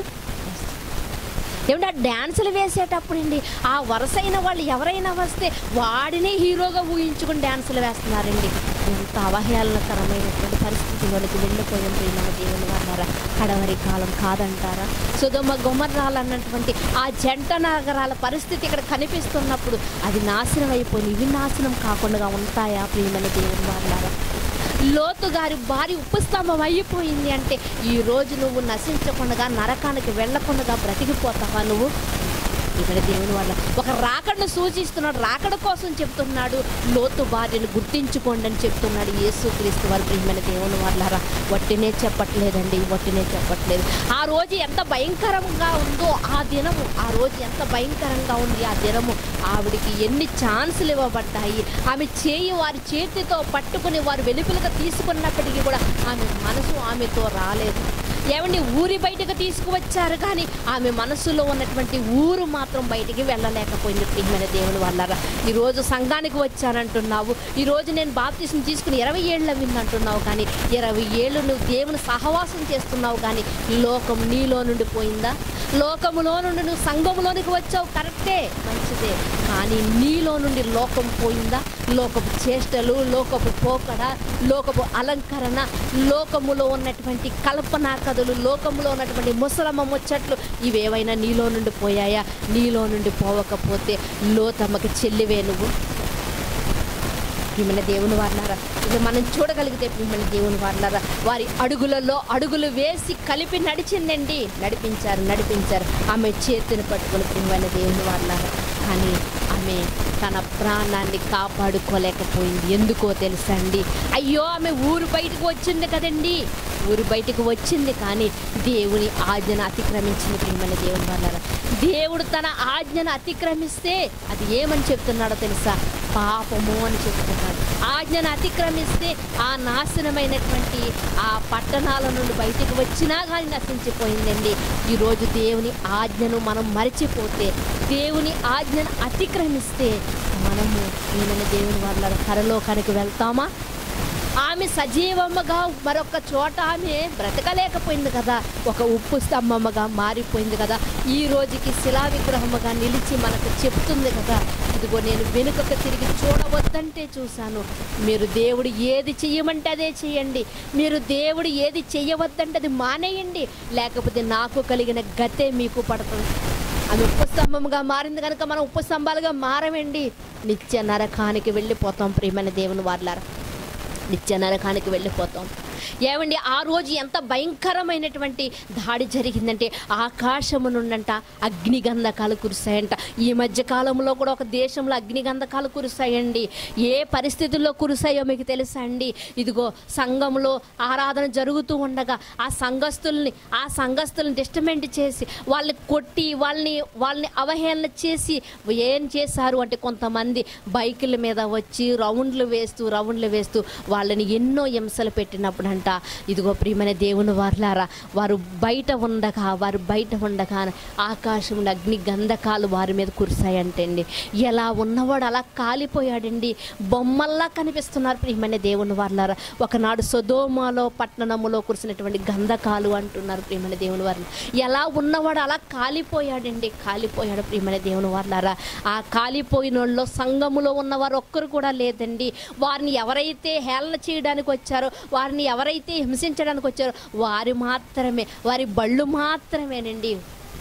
ఏమంటే ఆ డ్యాన్సులు వేసేటప్పుడు అండి ఆ వరుసైన వాళ్ళు ఎవరైనా వస్తే వాడినే హీరోగా ఊహించుకుని డ్యాన్సులు వేస్తున్నారండి ఎంత అవహేళనకరమైనటువంటి పరిస్థితిలోనికి వెళ్ళిపోయాం ప్రియమైన దేవుని వాళ్ళారా కడవరి కాలం కాదంటారా సుధమ గుమర్రాలు అన్నటువంటి ఆ జంట నగరాల పరిస్థితి ఇక్కడ కనిపిస్తున్నప్పుడు అది నాశనం అయిపోయి ఇవి నాశనం కాకుండా ఉంటాయా ప్రియమైన దేవుని వాళ్ళారా లోతు గారి భారీ ఉపస్తంభం అయిపోయింది అంటే ఈ రోజు నువ్వు నశించకుండా నరకానికి వెళ్ళకుండా బ్రతికిపోతావా నువ్వు ఇక్కడ దేవుని వల్ల ఒక రాకడను సూచిస్తున్నాడు రాకడ కోసం చెప్తున్నాడు లోతు భార్యను గుర్తించుకోండి అని చెప్తున్నాడు యేసు క్రీస్తు వారి ప్రియమైన దేవుని వాళ్ళారా వట్టినే చెప్పట్లేదండి వట్టినే చెప్పట్లేదు ఆ రోజు ఎంత భయంకరంగా ఉందో ఆ దినము ఆ రోజు ఎంత భయంకరంగా ఉంది ఆ దినము ఆవిడికి ఎన్ని ఛాన్సులు ఇవ్వబడ్డాయి ఆమె చేయి వారి చేతితో పట్టుకుని వారు వెలుపులుగా తీసుకున్నప్పటికీ కూడా ఆమె మనసు ఆమెతో రాలేదు ఏమండి ఊరి బయటకు తీసుకువచ్చారు కానీ ఆమె మనసులో ఉన్నటువంటి ఊరు మాత్రం బయటికి వెళ్ళలేకపోయింది ప్రియమైన దేవుని వాళ్ళారా ఈరోజు సంఘానికి వచ్చానంటున్నావు ఈరోజు నేను బాప్తీసం తీసుకుని ఇరవై ఏళ్ళ విందంటున్నావు కానీ ఇరవై ఏళ్ళు నువ్వు దేవుని సహవాసం చేస్తున్నావు కానీ లోకం నీలో నుండి పోయిందా లోకములో నుండి నువ్వు సంఘములోనికి వచ్చావు కరెక్టే మంచిదే కానీ నీలో నుండి లోకం పోయిందా లోకపు చేష్టలు లోకపు పోకడ లోకపు అలంకరణ లోకములో ఉన్నటువంటి కల్పనా కథలు లోకములో ఉన్నటువంటి ముసలమ్మ ముచ్చట్లు ఇవేవైనా నీలో నుండి పోయాయా నీలో నుండి పోవకపోతే లోతమ్మకి చెల్లివే నువ్వు ప్రియమైన దేవుని వారినారా ఇది మనం చూడగలిగితే ప్రియమైన దేవుని వారినారా వారి అడుగులలో అడుగులు వేసి కలిపి నడిచిందండి నడిపించారు నడిపించారు ఆమె చేతిని పట్టుకుని ప్రియమైన దేవుని వారినారా కానీ ఆమె తన ప్రాణాన్ని కాపాడుకోలేకపోయింది ఎందుకో తెలుసా అండి అయ్యో ఆమె ఊరు బయటకు వచ్చింది కదండి ఊరు బయటకు వచ్చింది కానీ దేవుని ఆజ్ఞను అతిక్రమించింది ప్రియమైన దేవుని వాళ్ళారా దేవుడు తన ఆజ్ఞను అతిక్రమిస్తే అది ఏమని చెప్తున్నాడో తెలుసా పాపము అని చెప్తున్నాడు ఆజ్ఞను అతిక్రమిస్తే ఆ నాశనమైనటువంటి ఆ పట్టణాల నుండి బయటికి వచ్చినా కానీ నశించిపోయిందండి ఈరోజు దేవుని ఆజ్ఞను మనం మరిచిపోతే దేవుని ఆజ్ఞను అతిక్రమిస్తే మనము ఈయన దేవుని వాళ్ళ పరలోకానికి వెళ్తామా ఆమె సజీవమ్మగా మరొక చోట ఆమె బ్రతకలేకపోయింది కదా ఒక ఉప్పు స్తంభమ్మగా మారిపోయింది కదా ఈ రోజుకి శిలా విగ్రహముగా నిలిచి మనకు చెప్తుంది కదా ఇదిగో నేను వెనుకకు తిరిగి చూడవద్దంటే చూశాను మీరు దేవుడు ఏది చెయ్యమంటే అదే చేయండి మీరు దేవుడు ఏది చెయ్యవద్దంటే అది మానేయండి లేకపోతే నాకు కలిగిన గతే మీకు పడుతుంది అది ఉప్పు స్తంభముగా మారింది కనుక మనం ఉప్పు స్తంభాలుగా మారమండి నిత్య నరకానికి వెళ్ళిపోతాం ప్రియమైన దేవుని వాళ్ళారా నిత్య నరకానికి వెళ్ళిపోతాం ఏమండి ఆ రోజు ఎంత భయంకరమైనటువంటి దాడి జరిగిందంటే ఆకాశము నుండంట అగ్నిగంధకాలు కురిశాయంట ఈ మధ్య కాలంలో కూడా ఒక దేశంలో అగ్నిగంధకాలు కురిశాయండి ఏ పరిస్థితుల్లో కురిశాయో మీకు తెలుసా అండి ఇదిగో సంఘంలో ఆరాధన జరుగుతూ ఉండగా ఆ సంఘస్థుల్ని ఆ సంఘస్థుల్ని డిస్టమెంట్ చేసి వాళ్ళని కొట్టి వాళ్ళని వాళ్ళని అవహేళన చేసి ఏం చేశారు అంటే కొంతమంది బైకుల మీద వచ్చి రౌండ్లు వేస్తూ రౌండ్లు వేస్తూ వాళ్ళని ఎన్నో హింసలు పెట్టినప్పుడు చేశాడంట ఇదిగో ప్రియమైన దేవుని వారులారా వారు బయట ఉండగా వారు బయట ఉండగా ఆకాశంలో అగ్ని గంధకాలు వారి మీద కురిశాయంటండి ఎలా ఉన్నవాడు అలా కాలిపోయాడండి బొమ్మల్లా కనిపిస్తున్నారు ప్రియమైన దేవుని వారులారా ఒకనాడు సొదోమాలో పట్టణములో కురిసినటువంటి గంధకాలు అంటున్నారు ప్రియమైన దేవుని వారు ఎలా ఉన్నవాడు అలా కాలిపోయాడండి కాలిపోయాడు ప్రియమైన దేవుని వారులారా ఆ కాలిపోయిన వాళ్ళలో సంఘములో ఉన్నవారు ఒక్కరు కూడా లేదండి వారిని ఎవరైతే హేళన చేయడానికి వచ్చారో వారిని ఎవరైతే హింసించడానికి వచ్చారో వారి మాత్రమే వారి బళ్ళు మాత్రమేనండి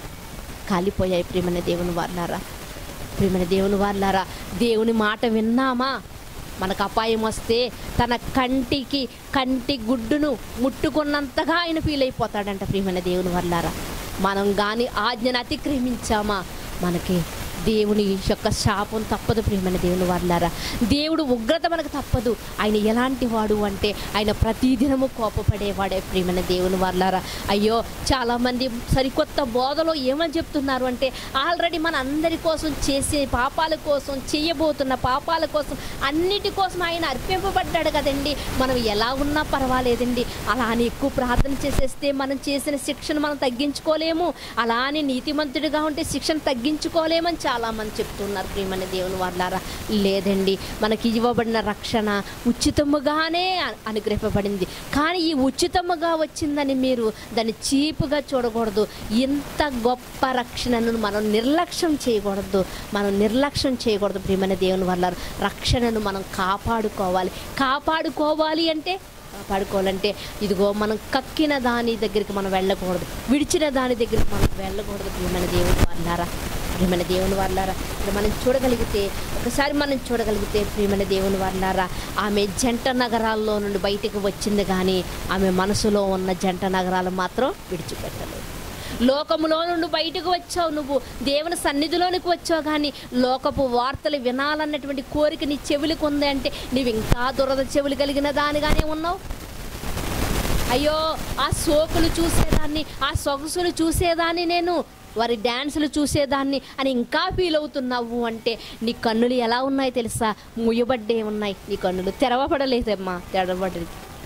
కాలిపోయాయి ప్రియమైన దేవుని వారులారా ప్రియమైన దేవుని వారులారా దేవుని మాట విన్నామా మనకు అపాయం వస్తే తన కంటికి కంటి గుడ్డును ముట్టుకున్నంతగా ఆయన ఫీల్ అయిపోతాడంట ప్రియమైన దేవుని వల్లారా మనం కానీ ఆజ్ఞను అతిక్రమించామా మనకి దేవుని యొక్క శాపం తప్పదు ప్రియమైన దేవుని వాళ్ళారా దేవుడు ఉగ్రత మనకు తప్పదు ఆయన ఎలాంటి వాడు అంటే ఆయన ప్రతిదినము కోపపడేవాడే ప్రియమైన దేవుని వాళ్ళారా అయ్యో చాలామంది సరికొత్త బోధలో ఏమని చెప్తున్నారు అంటే ఆల్రెడీ మన అందరి కోసం చేసే పాపాల కోసం చేయబోతున్న పాపాల కోసం అన్నిటి కోసం ఆయన అర్పింపబడ్డాడు కదండి మనం ఎలా ఉన్నా పర్వాలేదండి అలా అని ఎక్కువ ప్రార్థన చేసేస్తే మనం చేసిన శిక్షను మనం తగ్గించుకోలేము అలా అని నీతిమంతుడిగా ఉంటే శిక్షను తగ్గించుకోలేమని చాలామంది చెప్తున్నారు ప్రియమని దేవుని వాళ్ళారా లేదండి మనకి ఇవ్వబడిన రక్షణ ఉచితముగానే అ- అనుగ్రహింపబడింది కానీ ఈ ఉచితముగా వచ్చిందని మీరు దాన్ని చీపుగా చూడకూడదు ఇంత గొప్ప రక్షణను మనం నిర్లక్ష్యం చేయకూడదు మనం నిర్లక్ష్యం చేయకూడదు ప్రియమైన దేవుని వల్ల రక్షణను మనం కాపాడుకోవాలి కాపాడుకోవాలి అంటే కాపాడుకోవాలంటే ఇదిగో మనం కక్కిన దాని దగ్గరికి మనం వెళ్ళకూడదు విడిచిన దాని దగ్గరికి మనం వెళ్ళకూడదు ప్రియమైన దేవుని వాళ్ళారా ప్రియమైన దేవుని వాళ్ళారా ఇక్కడ మనం చూడగలిగితే ఒకసారి మనం చూడగలిగితే ప్రియమైన దేవుని వాళ్ళారా ఆమె జంట నగరాల్లో నుండి బయటకు వచ్చింది కానీ ఆమె మనసులో ఉన్న జంట నగరాలు మాత్రం విడిచిపెట్టలేదు లోకములో నుండి బయటకు వచ్చావు నువ్వు దేవుని సన్నిధిలోనికి వచ్చావు కానీ లోకపు వార్తలు వినాలన్నటువంటి కోరిక నీ చెవులకు ఉంది అంటే నీవు ఇంకా దురద చెవులు కలిగిన దానిగానే ఉన్నావు అయ్యో ఆ సోకులు చూసేదాన్ని ఆ సొగసులు చూసేదాన్ని నేను వారి డ్యాన్సులు చూసేదాన్ని అని ఇంకా ఫీల్ అవుతున్నావు అంటే నీ కన్నులు ఎలా ఉన్నాయి తెలుసా ముయ్యబడ్డే ఉన్నాయి నీ కన్నులు తెరవబడలేదమ్మా తెరవబడి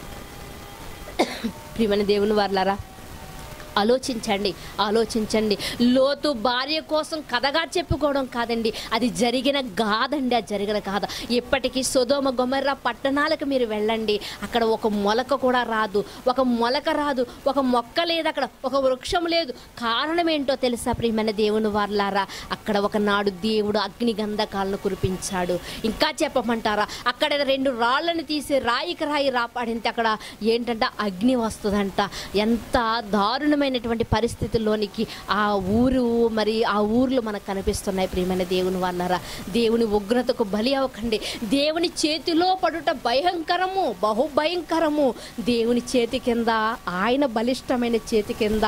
ప్రియమైన దేవుని వార్లారా ఆలోచించండి ఆలోచించండి లోతు భార్య కోసం కథగా చెప్పుకోవడం కాదండి అది జరిగిన గాదండి అది జరిగిన గాథ ఇప్పటికీ సొదోమ గొమర్ర పట్టణాలకు మీరు వెళ్ళండి అక్కడ ఒక మొలక కూడా రాదు ఒక మొలక రాదు ఒక మొక్క లేదు అక్కడ ఒక వృక్షం లేదు కారణం ఏంటో తెలుసా ప్రియమైన దేవుని వార్లారా అక్కడ ఒకనాడు దేవుడు అగ్ని గంధకాలను కురిపించాడు ఇంకా చెప్పమంటారా అక్కడ రెండు రాళ్ళని తీసి రాయికి రాయి రాపాడింతే అక్కడ ఏంటంటే అగ్ని వస్తుందంట ఎంత దారుణమైనటువంటి పరిస్థితుల్లోనికి ఆ ఊరు మరి ఆ ఊర్లు మనకు కనిపిస్తున్నాయి ప్రియమైన దేవుని వాళ్ళరా దేవుని ఉగ్రతకు బలి అవ్వకండి దేవుని చేతిలో పడుట భయంకరము బహుభయంకరము దేవుని చేతి కింద ఆయన బలిష్టమైన చేతి కింద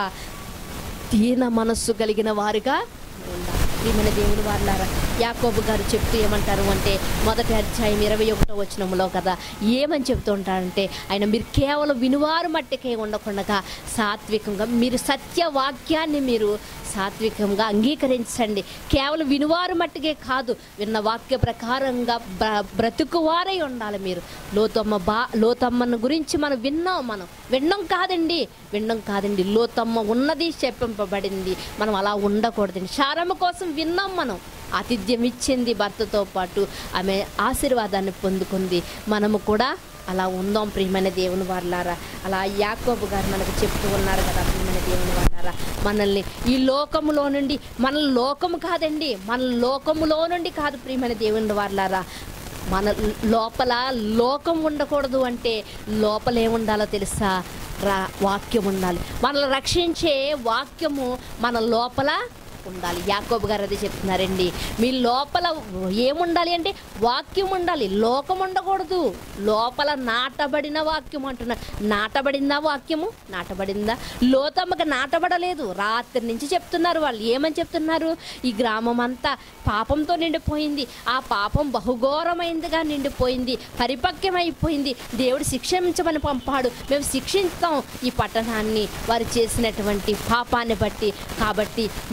దీన మనస్సు కలిగిన వారుగా ఉండాలి ప్రియమైన దేవుని వారులారా యాకోబు గారు చెప్తూ ఏమంటారు అంటే మొదటి అధ్యాయం ఇరవై ఒకటో వచనంలో కదా ఏమని చెప్తూ ఉంటారంటే ఆయన మీరు కేవలం వినువారు మట్టికే ఉండకుండా సాత్వికంగా మీరు సత్యవాక్యాన్ని మీరు సాత్వికంగా అంగీకరించండి కేవలం వినువారు మట్టుకే కాదు విన్న వాక్య ప్రకారంగా బ్ర బ్రతుకువారై ఉండాలి మీరు లోతమ్మ బా లోతమ్మను గురించి మనం విన్నాం మనం విన్నాం కాదండి విన్నాం కాదండి లోతమ్మ ఉన్నది చెప్పింపబడింది మనం అలా ఉండకూడదండి శారమ్మ కోసం విన్నాం మనం ఆతిథ్యం ఇచ్చింది భర్తతో పాటు ఆమె ఆశీర్వాదాన్ని పొందుకుంది మనము కూడా అలా ఉందాం ప్రియమైన దేవుని వాళ్ళారా అలా యాకోబు గారు మనకు చెప్తూ ఉన్నారు కదా ప్రియమైన దేవుని వాళ్ళారా మనల్ని ఈ లోకములో నుండి మన లోకము కాదండి మన లోకములో నుండి కాదు ప్రియమైన దేవుని వాళ్ళారా మన లోపల లోకం ఉండకూడదు అంటే లోపల ఏముండాలో తెలుసా రా వాక్యం ఉండాలి మనల్ని రక్షించే వాక్యము మన లోపల ఉండాలి యాకోబు గారు అదే చెప్తున్నారండి మీ లోపల ఏముండాలి అంటే వాక్యం ఉండాలి లోకం ఉండకూడదు లోపల నాటబడిన వాక్యం అంటున్నారు నాటబడిందా వాక్యము నాటబడిందా లోతమ్మకి నాటబడలేదు రాత్రి నుంచి చెప్తున్నారు వాళ్ళు ఏమని చెప్తున్నారు ఈ గ్రామం అంతా పాపంతో నిండిపోయింది ఆ పాపం బహుఘోరమైందిగా నిండిపోయింది పరిపక్వమైపోయింది దేవుడు శిక్షించమని పంపాడు మేము శిక్షిస్తాం ఈ పట్టణాన్ని వారు చేసినటువంటి పాపాన్ని బట్టి కాబట్టి మీరు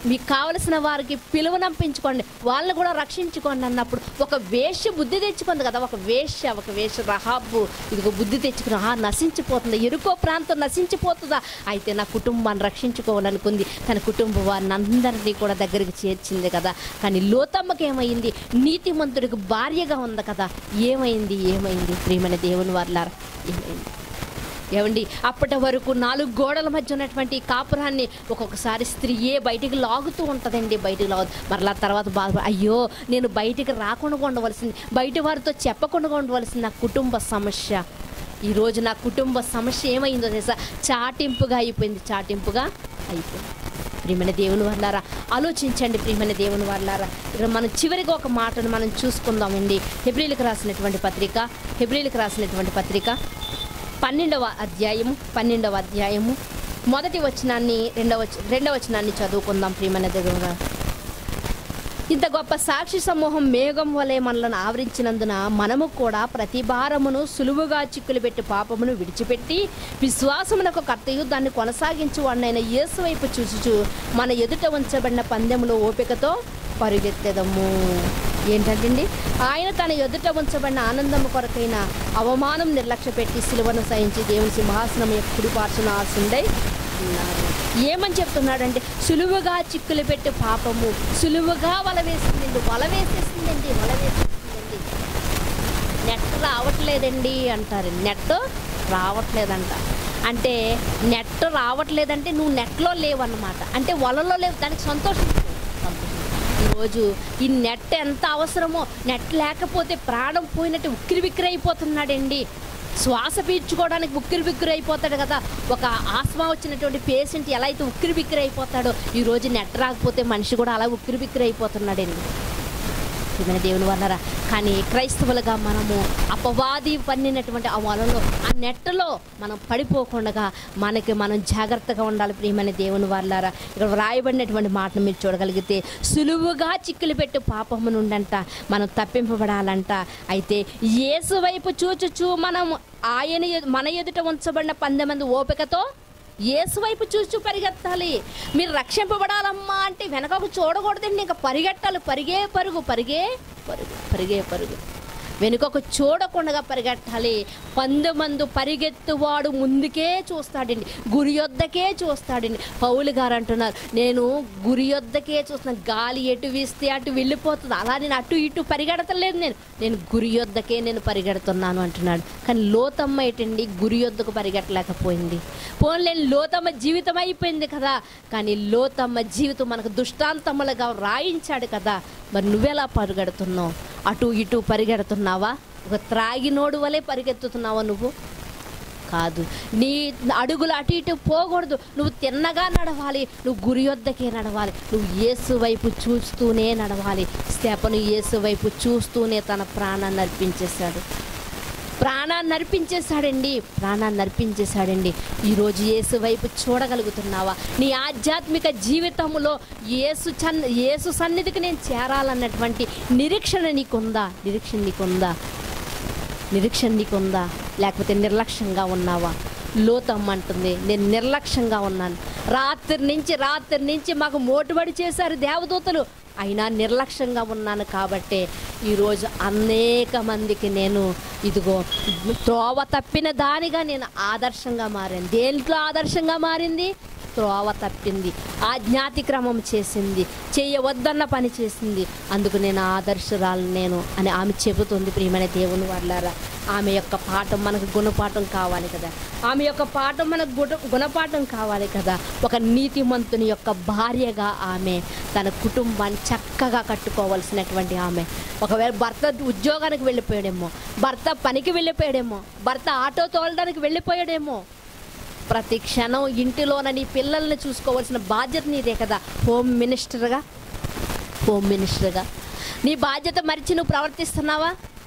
మీకు కావలసిన వారికి పిలువనంపించుకోండి వాళ్ళని కూడా రక్షించుకోండి అన్నప్పుడు ఒక వేష్య బుద్ధి తెచ్చుకుంది కదా ఒక వేష్య ఒక వేష్య రహాబు ఇదిగో బుద్ధి తెచ్చుకుని ఆ నశించిపోతుంది ఎరుకో ప్రాంతం నశించిపోతుందా అయితే నా కుటుంబాన్ని రక్షించుకోవాలనుకుంది తన కుటుంబ వారిని అందరినీ కూడా దగ్గరికి చేర్చింది కదా కానీ లోతమ్మకి ఏమైంది నీతిమంతుడికి భార్యగా ఉంది కదా ఏమైంది ఏమైంది ప్రియమైన దేవుని వర్లారా ఏమైంది ఏమండి అప్పటి వరకు నాలుగు గోడల మధ్య ఉన్నటువంటి ఈ కాపురాన్ని ఒక్కొక్కసారి స్త్రీయే బయటికి లాగుతూ ఉంటుందండి బయటికి లాగు మరలా తర్వాత బాధ అయ్యో నేను బయటికి రాకుండా ఉండవలసింది బయట వారితో చెప్పకుండా ఉండవలసింది నా కుటుంబ సమస్య ఈరోజు నా కుటుంబ సమస్య ఏమైందో తెలుసా చాటింపుగా అయిపోయింది చాటింపుగా అయిపోయింది ప్రియమైన దేవుని వాళ్ళారా ఆలోచించండి ప్రియమైన దేవుని వాళ్ళారా ఇక్కడ మనం చివరిగా ఒక మాటను మనం చూసుకుందామండి హెబ్రిలకు రాసినటువంటి పత్రిక హెబ్రిలకు రాసినటువంటి పత్రిక పన్నెండవ అధ్యాయము పన్నెండవ అధ్యాయము మొదటి వచనాన్ని రెండవ వచ- రెండవ వచనాన్ని చదువుకుందాం ప్రియమైన దేవుడు ఇంత గొప్ప సాక్షి సమూహం మేఘం వలె మనలను ఆవరించినందున మనము కూడా ప్రతి భారమును సులువుగా చిక్కులు పెట్టి పాపమును విడిచిపెట్టి విశ్వాసమునకు కర్తయు దాన్ని కొనసాగించు వాడినైన యేసు వైపు చూచుచు మన ఎదుట ఉంచబడిన పందెములో ఓపికతో పరుగెత్తెదము ఏంటంటే ఆయన తన ఎదుట ఉంచబడిన ఆనందము కొరకైన అవమానం నిర్లక్ష్య పెట్టి సిలువను సహించి దేవుని సింహాసనం యొక్క కుడి పార్శ్వన ఆసుండై ఉన్నారు ఏమని చెప్తున్నాడంటే సులువుగా చిక్కులు పెట్టి పాపము సులువుగా వల వేసిందండి వల వేసేసిందండి వల వేసేసిందండి నెట్ రావట్లేదండి అంటారు నెట్ రావట్లేదంట అంటే నెట్ రావట్లేదంటే నువ్వు నెట్లో లేవన్నమాట అంటే వలలో లేవు దానికి సంతోషం సంతోషం. ఈరోజు ఈ నెట్ ఎంత అవసరమో నెట్ లేకపోతే ప్రాణం పోయినట్టు ఉక్కిరి బిక్కిరి అయిపోతున్నాడండి శ్వాస పీల్చుకోవడానికి ఉక్కిరి బిక్కిరి అయిపోతాడు కదా ఒక ఆస్మా వచ్చినటువంటి పేషెంట్ ఎలా అయితే ఉక్కిరి బిక్కిరి అయిపోతాడో ఈరోజు నెట్ రాకపోతే మనిషి కూడా అలా ఉక్కిరి బిక్కిరి అయిపోతున్నాడండి ప్రియమైన దేవుని వల్లరా కానీ క్రైస్తవులుగా మనము అపవాది పన్నినటువంటి ఆ వలలో ఆ నెట్టలో మనం పడిపోకుండా మనకి మనం జాగ్రత్తగా ఉండాలి ప్రియమైన దేవుని వాళ్ళారా ఇక్కడ వ్రాయబడినటువంటి మాటను మీరు చూడగలిగితే సులువుగా చిక్కులు పెట్టు పాపము నుండంట మనం తప్పింపబడాలంట అయితే యేసు వైపు చూచుచూ మనం ఆయన ఎదు- మన ఎదుట ఉంచబడిన పందె మంది ఓపికతో యేసు వైపు చూసి పరిగెత్తాలి మీరు రక్షింపబడాలమ్మా అంటే వెనకకు చూడకూడదండి ఇంకా పరిగెట్టాలి పరిగే పరుగు పరిగే పరుగు పరిగే పరుగు వెనుకకు చూడకుండా పరిగెట్టాలి పందెమందు పరిగెత్తువాడు ముందుకే చూస్తాడండి గురి యొద్దకే చూస్తాడండి పౌలు గారు అంటున్నారు నేను గురి యొద్దకే చూస్తున్నాను గాలి ఎటు వీస్తే అటు వెళ్ళిపోతుంది అలా నేను అటు ఇటు పరిగెడతలేదు నేను నేను గురి యొద్దకే నేను పరిగెడుతున్నాను అంటున్నాడు కానీ లోతమ్మ ఏంటండి గురి యొద్దకు పరిగెట్టలేకపోయింది పోన్లే లోతమ్మ జీవితం అయిపోయింది కదా కానీ లోతమ్మ జీవితం మనకు దుష్టాంతములుగా రాయించాడు కదా మరి నువ్వెలా పరిగెడుతున్నావు అటు ఇటు పరిగెడుతున్నావా ఒక త్రాగినోడు వలె పరిగెత్తుతున్నావా నువ్వు కాదు నీ అడుగులు అటు ఇటు పోకూడదు నువ్వు తిన్నగా నడవాలి నువ్వు గురి వద్దకే నడవాలి నువ్వు యేసు వైపు చూస్తూనే నడవాలి స్టెపను యేసు వైపు చూస్తూనే తన ప్రాణాన్ని అర్పించేశాడు ప్రాణాన్ని అర్పించేశాడండి ప్రాణాన్ని అర్పించేశాడండి ఈరోజు యేసు వైపు చూడగలుగుతున్నావా నీ ఆధ్యాత్మిక జీవితంలో యేసు చన్ యేసు సన్నిధికి నేను చేరాలన్నటువంటి నిరీక్షణ నీకుందా నిరీక్షణ నీకుందా నిరీక్షణ నీకుందా లేకపోతే నిర్లక్ష్యంగా ఉన్నావా లోతమ్మ అంటుంది నేను నిర్లక్ష్యంగా ఉన్నాను రాత్రి నుంచి రాత్రి నుంచి మాకు మోటుబడి చేశారు దేవదూతలు అయినా నిర్లక్ష్యంగా ఉన్నాను కాబట్టే ఈరోజు అనేక మందికి నేను ఇదిగో త్రోవ తప్పిన దానిగా నేను ఆదర్శంగా మారాను దేంట్లో ఆదర్శంగా మారింది త్రోవ తప్పింది ఆజ్ఞాతిక్రమం చేసింది చేయవద్దన్న పని చేసింది అందుకు నేను ఆదర్శరాలు నేను అని ఆమె చెబుతుంది ప్రియమైన దేవుని వాళ్ళారా ఆమె యొక్క పాఠం మనకు గుణపాఠం కావాలి కదా ఆమె యొక్క పాఠం మనకు గుణ గుణపాఠం కావాలి కదా ఒక నీతిమంతుని యొక్క భార్యగా ఆమె తన కుటుంబాన్ని చక్కగా కట్టుకోవలసినటువంటి ఆమె ఒకవేళ భర్త ఉద్యోగానికి వెళ్ళిపోయాడేమో భర్త పనికి వెళ్ళిపోయాడేమో భర్త ఆటో తోలడానికి వెళ్ళిపోయాడేమో ప్రతి క్షణం ఇంటిలోన నీ పిల్లల్ని చూసుకోవాల్సిన బాధ్యత నీదే కదా హోమ్ మినిస్టర్గా హోమ్ మినిస్టర్గా నీ బాధ్యత మరిచి నువ్వు ప్రవర్తిస్తున్నావా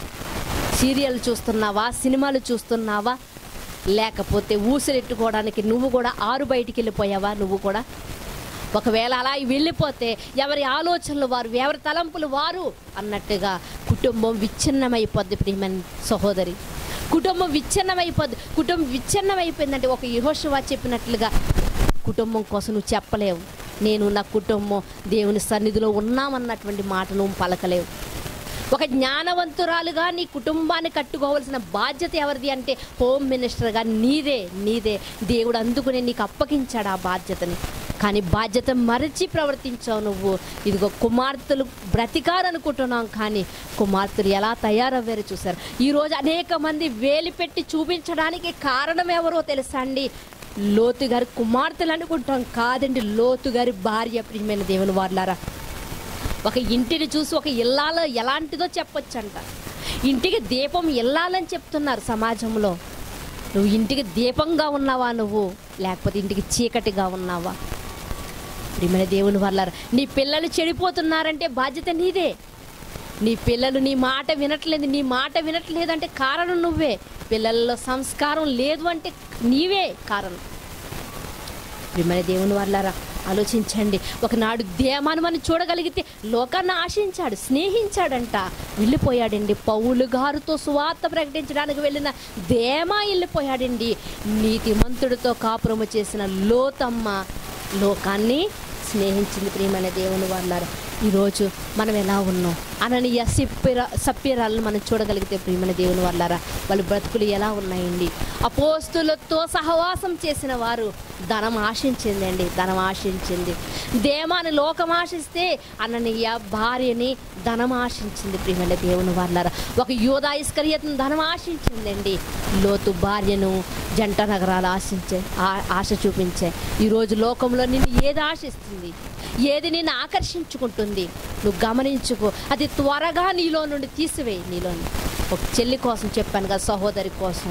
సీరియల్ చూస్తున్నావా సినిమాలు చూస్తున్నావా లేకపోతే ఊసిరెట్టుకోవడానికి నువ్వు కూడా ఆరు బయటికి వెళ్ళిపోయావా నువ్వు కూడా ఒకవేళ అలా వెళ్ళిపోతే ఎవరి ఆలోచనలు వారు ఎవరి తలంపులు వారు అన్నట్టుగా కుటుంబం విచ్ఛిన్నమైపోద్ది ప్రియమైన సహోదరి కుటుంబం విచ్ఛిన్నమైపోద్ది కుటుంబం విచ్ఛిన్నమైపోయిందంటే ఒక యహోశివా చెప్పినట్లుగా కుటుంబం కోసం నువ్వు చెప్పలేవు నేను నా కుటుంబం దేవుని సన్నిధిలో ఉన్నామన్నటువంటి మాట నువ్వు పలకలేవు ఒక జ్ఞానవంతురాలుగా నీ కుటుంబాన్ని కట్టుకోవాల్సిన బాధ్యత ఎవరిది అంటే హోమ్ మినిస్టర్గా నీదే నీదే దేవుడు అందుకుని నీకు అప్పగించాడు ఆ బాధ్యతని కానీ బాధ్యత మరచి ప్రవర్తించావు నువ్వు ఇదిగో కుమార్తెలు బ్రతికారనుకుంటున్నాం కానీ కుమార్తెలు ఎలా తయారయ్యారో చూశారు ఈరోజు అనేక మంది వేలి పెట్టి చూపించడానికి కారణం ఎవరో తెలుసా అండి లోతు గారి కుమార్తెలు అనుకుంటాం కాదండి లోతు గారి భార్య ప్రియమైన దేవుని వాళ్ళారా ఒక ఇంటిని చూసి ఒక ఇల్లాలో ఎలాంటిదో చెప్పొచ్చంట ఇంటికి దీపం ఇల్లాలని చెప్తున్నారు సమాజంలో నువ్వు ఇంటికి దీపంగా ఉన్నావా నువ్వు లేకపోతే ఇంటికి చీకటిగా ఉన్నావా ప్రియమైన దేవుని వల్ల నీ పిల్లలు చెడిపోతున్నారంటే బాధ్యత నీదే నీ పిల్లలు నీ మాట వినట్లేదు నీ మాట వినట్లేదు అంటే కారణం నువ్వే పిల్లల్లో సంస్కారం లేదు అంటే నీవే కారణం ప్రియమైన దేవుని వాళ్ళారా ఆలోచించండి ఒకనాడు దేమాను మనం చూడగలిగితే లోకాన్ని ఆశించాడు స్నేహించాడంట వెళ్ళిపోయాడండి పౌలు గారితో సువార్త ప్రకటించడానికి వెళ్ళిన దేమా వెళ్ళిపోయాడండి నీతిమంతుడితో కాపురము చేసిన లోతమ్మ లోకాన్ని స్నేహించింది ప్రియమైన దేవుని వాళ్ళారా ఈరోజు మనం ఎలా ఉన్నాం అననీయ సిప్పిర సప్పిరాలను మనం చూడగలిగితే ప్రియమైన దేవుని వాళ్ళారా వాళ్ళ బ్రతుకులు ఎలా ఉన్నాయండి అపోస్తులతో సహవాసం చేసిన వారు ధనం ఆశించిందండి ధనం ఆశించింది దేమాని లోకం ఆశిస్తే అననీయ భార్యని ధనం ఆశించింది ప్రియమైన దేవుని వాళ్ళారా ఒక యోధా ఇస్కరియతను ధనం ఆశించిందండి లోతు భార్యను జంట నగరాలు ఆశించే ఆ- ఆశ చూపించే ఈరోజు లోకంలో నిన్ను ఏది ఆశిస్తుంది ఏది నిన్ను ఆకర్షించుకుంటుంది నువ్వు గమనించుకో అది త్వరగా నీలో నుండి తీసివేయి నీలోని ఒక చెల్లి కోసం చెప్పాను కదా సహోదరి కోసం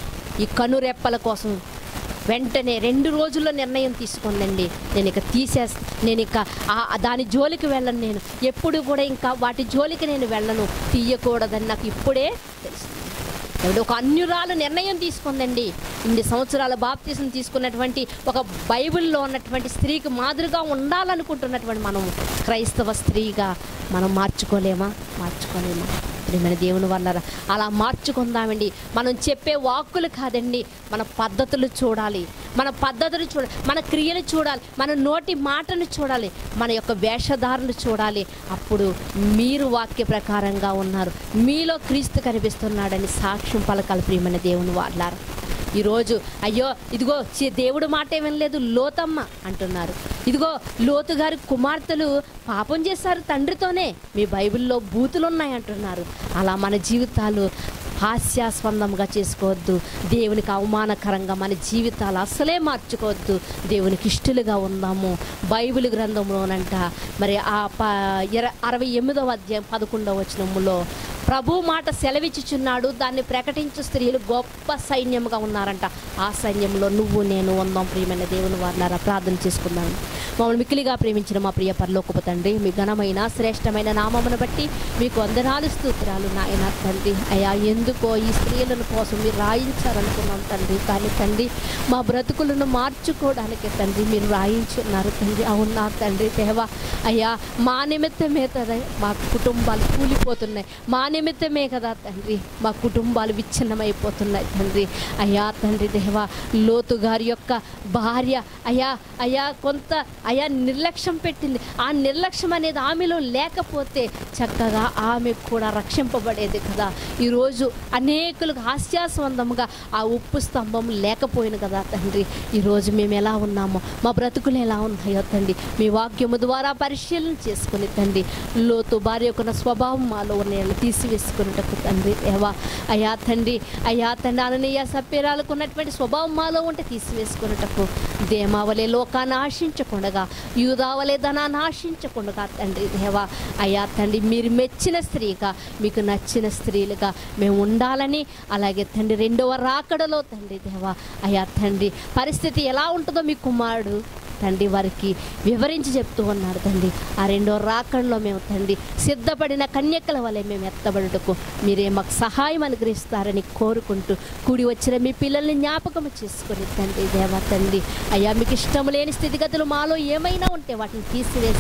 ఈ కనురెప్పల కోసం వెంటనే రెండు రోజుల్లో నిర్ణయం తీసుకుందండి నేను ఇక తీసేస్ నేను ఇక ఆ- దాని జోలికి వెళ్ళను నేను ఎప్పుడు కూడా ఇంకా వాటి జోలికి నేను వెళ్ళను తీయకూడదని నాకు ఇప్పుడే తెలుసు ఎవడో ఒక అన్యురాలు నిర్ణయం తీసుకుందండి ఇన్ని సంవత్సరాల బాప్తీసం తీసుకున్నటువంటి ఒక బైబిల్లో ఉన్నటువంటి స్త్రీకి మాదిరిగా ఉండాలనుకుంటున్నటువంటి మనం క్రైస్తవ స్త్రీగా మనం మార్చుకోలేమా మార్చుకోలేమా ప్రియమైన దేవుని వల్ల అలా మార్చుకుందామండి మనం చెప్పే వాక్కులు కాదండి మన పద్ధతులు చూడాలి మన పద్ధతులు చూడాలి మన క్రియలు చూడాలి మన నోటి మాటను చూడాలి మన యొక్క వేషధారణ చూడాలి అప్పుడు మీరు వాక్య ప్రకారంగా ఉన్నారు మీలో క్రీస్తు కనిపిస్తున్నాడని సాక్ష్యం పలకాలి ప్రియమైన దేవుని వాళ్ళారు ఈరోజు అయ్యో ఇదిగో చి- దేవుడు మాటే వినలేదు లోతమ్మ అంటున్నారు ఇదిగో లోతు గారి కుమార్తెలు పాపం చేశారు తండ్రితోనే మీ బైబిల్లో బూతులు ఉన్నాయి అంటున్నారు అలా మన జీవితాలు హాస్యాస్పందంగా చేసుకోవద్దు దేవునికి అవమానకరంగా మన జీవితాలు అసలే మార్చుకోవద్దు దేవునికి ఇష్టలుగా ఉందాము బైబిల్ గ్రంథంలోనంట మరి ఆ ప ఇర అరవై ఎనిమిదవ అధ్యాయం పదకొండవ వచనములో ప్రభు మాట సెలవిచ్చుచున్నాడు దాన్ని ప్రకటించు స్త్రీలు గొప్ప సైన్యముగా ఉన్నారంట ఆ సైన్యంలో నువ్వు నేను ఉందాం ప్రియమైన దేవుని వారిలారా ప్రార్థన చేసుకుందాం మమ్మల్ని మిక్కిలిగా ప్రేమించిన మా ప్రియ పరలోకపు తండ్రి మీ ఘనమైన శ్రేష్టమైన నామమును బట్టి మీకు వందనాలు స్తోత్రాలు నాయన తండ్రి అయ్యా ఎందుకో ఈ స్త్రీలను కోసం మీరు రాయించారనుకున్నాం తండ్రి కానీ తండ్రి మా బ్రతుకులను మార్చుకోవడానికి తండ్రి మీరు రాయించున్నారు తండ్రి అవునా తండ్రి దేవా అయ్యా మా నిమిత్తమే కదా మా కుటుంబాలు కూలిపోతున్నాయి మా నిమిత్తమే కదా తండ్రి మా కుటుంబాలు విచ్ఛిన్నమైపోతున్నాయి తండ్రి అయ్యా తండ్రి దేవా లోతు గారి యొక్క భార్య అయ్యా అయ్యా కొంత అయ్యా నిర్లక్ష్యం పెట్టింది ఆ నిర్లక్ష్యం అనేది ఆమెలో లేకపోతే చక్కగా ఆమె కూడా రక్షింపబడేది కదా ఈరోజు అనేకులకు హాస్యాస్వందముగా ఆ ఉప్పు స్తంభం లేకపోయింది కదా తండ్రి ఈరోజు మేము ఎలా ఉన్నామో మా బ్రతుకులు ఎలా ఉన్నాయో తండ్రి మీ వాక్యము ద్వారా పరిశీలన చేసుకుని తండ్రి లోతు భార్య యొక్క స్వభావం మాలో ఉన్న తీసివేసుకున్నటకు తండ్రి దేవా అయ్యా తండ్రి అయ్యా తండ్రి అననీయ సభ్యురాలకు ఉన్నటువంటి స్వభావం మాలో ఉంటే తీసివేసుకున్నటకు దేమావలే లోకాన్ని ఆశించకుండగా యూదావలే ధనాన్ని ఆశించకుండగా తండ్రి దేవా అయ్యా తండ్రి మీరు మెచ్చిన స్త్రీగా మీకు నచ్చిన స్త్రీలుగా మేము ఉండాలని అలాగే తండ్రి రెండవ రాకడలో తండ్రి దేవా అయ్యా తండ్రి పరిస్థితి ఎలా ఉంటుందో మీ కుమారుడు తండ్రి వారికి వివరించి చెప్తూ ఉన్నాడు తండ్రి ఆ రెండో రాకడలో మేము తండ్రి సిద్ధపడిన కన్యకల వలె మేము ఎత్తబడుటకు మీరే మాకు సహాయం అనుగ్రహిస్తారని కోరుకుంటూ కూడి వచ్చిన మీ పిల్లల్ని జ్ఞాపకం చేసుకొని తండ్రి దేవా తండ్రి అయ్యా మీకు ఇష్టం లేని స్థితిగతులు మాలో ఏమైనా ఉంటే వాటిని తీసివేసి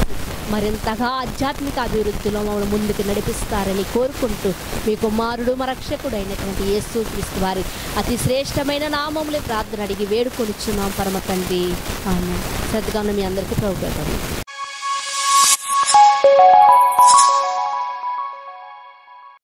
మరింతగా ఆధ్యాత్మిక అభివృద్ధిలో మమ్మల్ని ముందుకు నడిపిస్తారని కోరుకుంటూ మీ కుమారుడు మా రక్షకుడు అయినటువంటి యేసు క్రీస్తు వారి అతి శ్రేష్టమైన నామములే ప్రార్థన అడిగి వేడుకొనిచ్చున్నాం పరమ తండ్రి ఆమె శ్రద్ధగా ఉన్న మీ అందరికీ ప్రభుత్వం